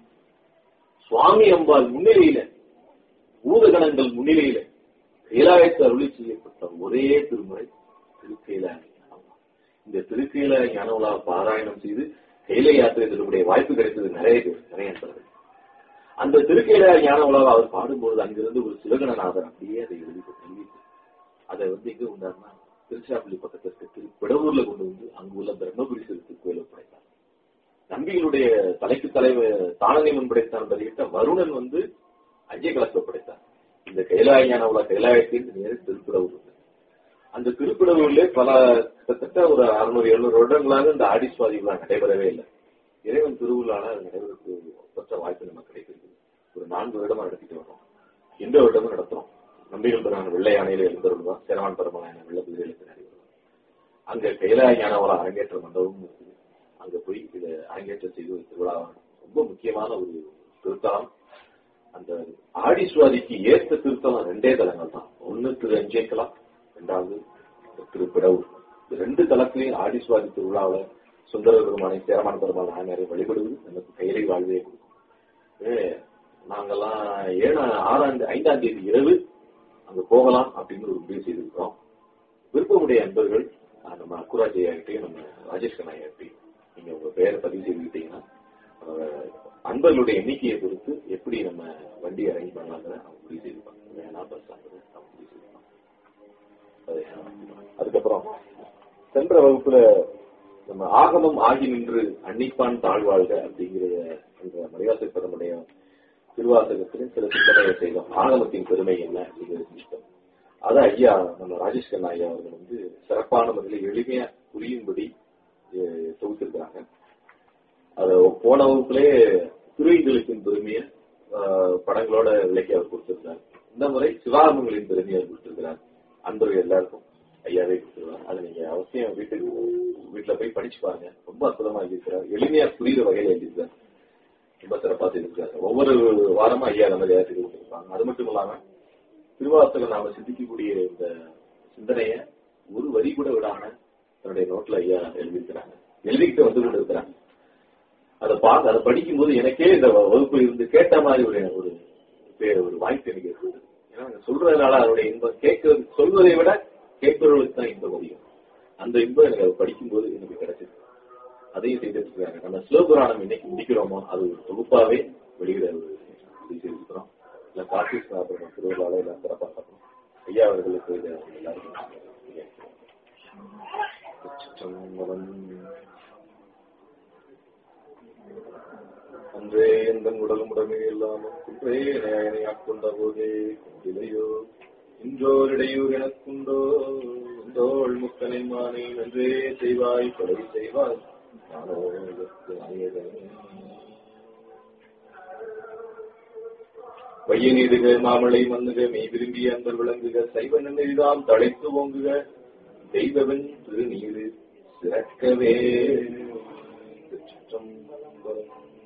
சுவாமி அம்பாள் முன்னிலையில பூதகணங்கள் முன்னிலையில கைலாயத்தை அருளி செய்யப்பட்ட ஒரே திருமுறை திருக்கைலாய ஞானம் இந்த திருக்கைலாய ஞான உலா பாராயணம் செய்து கைலை யாத்திரை செல்லக்கூடிய வாய்ப்பு கிடைத்தது நிறைய பேர் நிறைய நண்பர்கள் அந்த திருக்கையில ஞான உலகம் அவர் பாடும்போது அங்கிருந்து ஒரு சிவகணநாதர் அப்படியே அதை எழுதி எழுதிட்டு அதை வந்து எங்க உண்டாருன்னா திருச்சிராப்பள்ளி பக்கத்துல இருக்க திரு பிடவூர்ல கொண்டு வந்து அங்கு உள்ள பிரம்மபுரி சிறுத்து கோயில படைத்தார் நம்பிகளுடைய தலைக்கு தலைவர் தானநியமன் படைத்தான் பதிவிட்ட வருணன் வந்து அஜய கலத்தை படைத்தார் இந்த கைலாய ஞான உலக கைலாயத்தில் நேர திருப்பிடவூர் அந்த திருப்பிடவூர்ல பல கிட்டத்தட்ட ஒரு அறுநூறு எழுநூறு வருடங்களாக இந்த ஆடி சுவாதி விழா நடைபெறவே இல்லை இறைவன் திருவிழால அது நடைபெறக்கு ஒற்ற வாய்ப்பு நமக்கு கிடைக்கிறது ஒரு நான்கு வருடமா நடத்திட்டு வரோம் எந்த வருடமும் நடத்துறோம் நம்பிகள் பெருமான வெள்ளை யானையில எழுந்தருள்வான் சேரவான் பெருமான வெள்ள குதிரையில நடைபெறும் அங்க கைலாய ஞானவள அரங்கேற்ற மண்டபமும் இருக்குது அங்க போய் இதை அரங்கேற்றம் செய்து ஒரு திருவிழா ரொம்ப முக்கியமான ஒரு திருத்தலம் அந்த ஆடி சுவாதிக்கு ஏற்ற திருத்தலம் ரெண்டே தலங்கள் தான் ஒன்னு திரு அஞ்சேக்கலாம் ரெண்டாவது திருப்பிடவுர் இந்த ரெண்டு தலத்திலையும் ஆடி சுவாதி திருவிழாவில் சுந்தர பெருமானை சேரமான பெருமாள் நாயனாரை வழிபடுவது நமக்கு கையிலை வாழ்வே கொடுக்கும் நாங்கெல்லாம் ஏழாம் ஆறாம் தே- ஐந்தாம் தேதி இரவு அங்க போகலாம் அப்படின்னு ஒரு முடிவு செய்திருக்கிறோம் விருப்பமுடைய அன்பர்கள் அஹ், நம்ம அக்குராஜ் ஐயாகிட்டையும் நம்ம ராஜேஷ் கண்ணாயிட்டையும் நீங்க உங்க பெயரை பதிவு செய்துக்கிட்டீங்கன்னா அஹ், அன்பர்களுடைய எண்ணிக்கையை பொறுத்து எப்படி நம்ம வண்டி அரேஞ்ச் பண்ணலாங்கிற அவங்க முடிவு செய்திருப்பாங்க வேணா பஸ் ஆகுது அவங்க முடிவு செய்திருப்பாங்க அது, அதுக்கப்புறம் சென்ற வகுப்புல நம்ம ஆகமம் ஆகி நின்று அன்னிப்பான் தாழ்வாழ்க அப்படிங்கிற அந்த மரியாதை பெறமுடைய திருவாசகத்திலும் சில சிந்தனையை செய்தோம் ஆகமத்தின் பெருமை என்ன அப்படிங்கிறது சிந்தம் அதை ஐயா நம்ம ராஜேஷ் கண்ணா ஐயா அவர்கள் வந்து சிறப்பான முறையில் எளிமையா புரியும்படி அஹ், தொகுத்திருக்கிறாங்க அது போன வகுப்புலே திருவிகளுக்கின் பெருமையை அஹ், படங்களோட விலைக்கு அவர் கொடுத்திருந்தார் இந்த முறை சிவாகமங்களின் பெருமையை அவர் கொடுத்திருக்கிறார் அன்பர்கள் எல்லாருக்கும் ஐயாவே கொடுத்துருவார் அதை நீங்க அவசியம் வீட்டுக்கு வீட்டுல போய் படிச்சு பாருங்க ரொம்ப அற்புதமா எழுதியிருக்கிறார் எளிமையா புரியுற வகையில எழுதியிருக்கிறார் ரொம்ப சிறப்பா செய்திருக்கிறார் ஒவ்வொரு வாரமும் ஐயா அந்த மாதிரி ஏற்றி கொடுத்திருப்பாங்க அது மட்டும் இல்லாம திருவாசகம் நாம சிந்திக்கக்கூடிய இந்த சிந்தனைய ஒரு வரி கூட விடாம தன்னுடைய நோட்ல ஐயா எழுதியிருக்கிறாங்க எழுதிக்கிட்டு வந்து கொண்டு இருக்கிறாங்க அதை பார்த்து அதை படிக்கும்போது எனக்கே இந்த வகுப்பு இருந்து கேட்ட மாதிரி ஒரு ஒரு பே- ஒரு வாய்ப்பு எனக்கு ஏற்பட்டது ஏன்னா அவங்க சொல்றதுனால அதனுடைய இன்பம் கேட்கறது சொல்வதை விட கேட்பவர்களுக்கு தான் இன்பம் அதிகம் அந்த இன்பம் எனக்கு அதை படிக்கும்போது எனக்கு கிடைச்சது அதையும் செய்திருக்கிறாங்க நம்ம சிவபுராணம் இன்னைக்கு முடிக்கிறோமோ அது ஒரு தொகுப்பாவே வெளியிட ஒரு இது செய்திருக்கிறோம் இல்ல கார்த்திக் சாப்பிடணும் திருவிழாவில் எல்லாம் சிறப்பாக பார்க்கணும் ஐயா அவர்களுக்கு இதை எல்லாருக்கும் சிற்றம்பலம். அன்றே எந்த உடலும் உடமே இல்லாமல் குன்றே நேயனை ஆட்கொண்ட போதே இலையோ இன்றோர் இடையூர் எனக்குண்டோ தோள் முக்கனை மானை நன்றே செய்வாய் கொலை செய்வாய் நானோ இதற்கு அணியதனே. வையநீதுக மாமலை மன்னுக மெய் விரும்பிய அன்பர் விளங்குக சைவ நின்றுதாம் தழைத்து ஓங்குக தெய்வவன் திருநீரு சிறக்கவே சிற்றம்பலம்.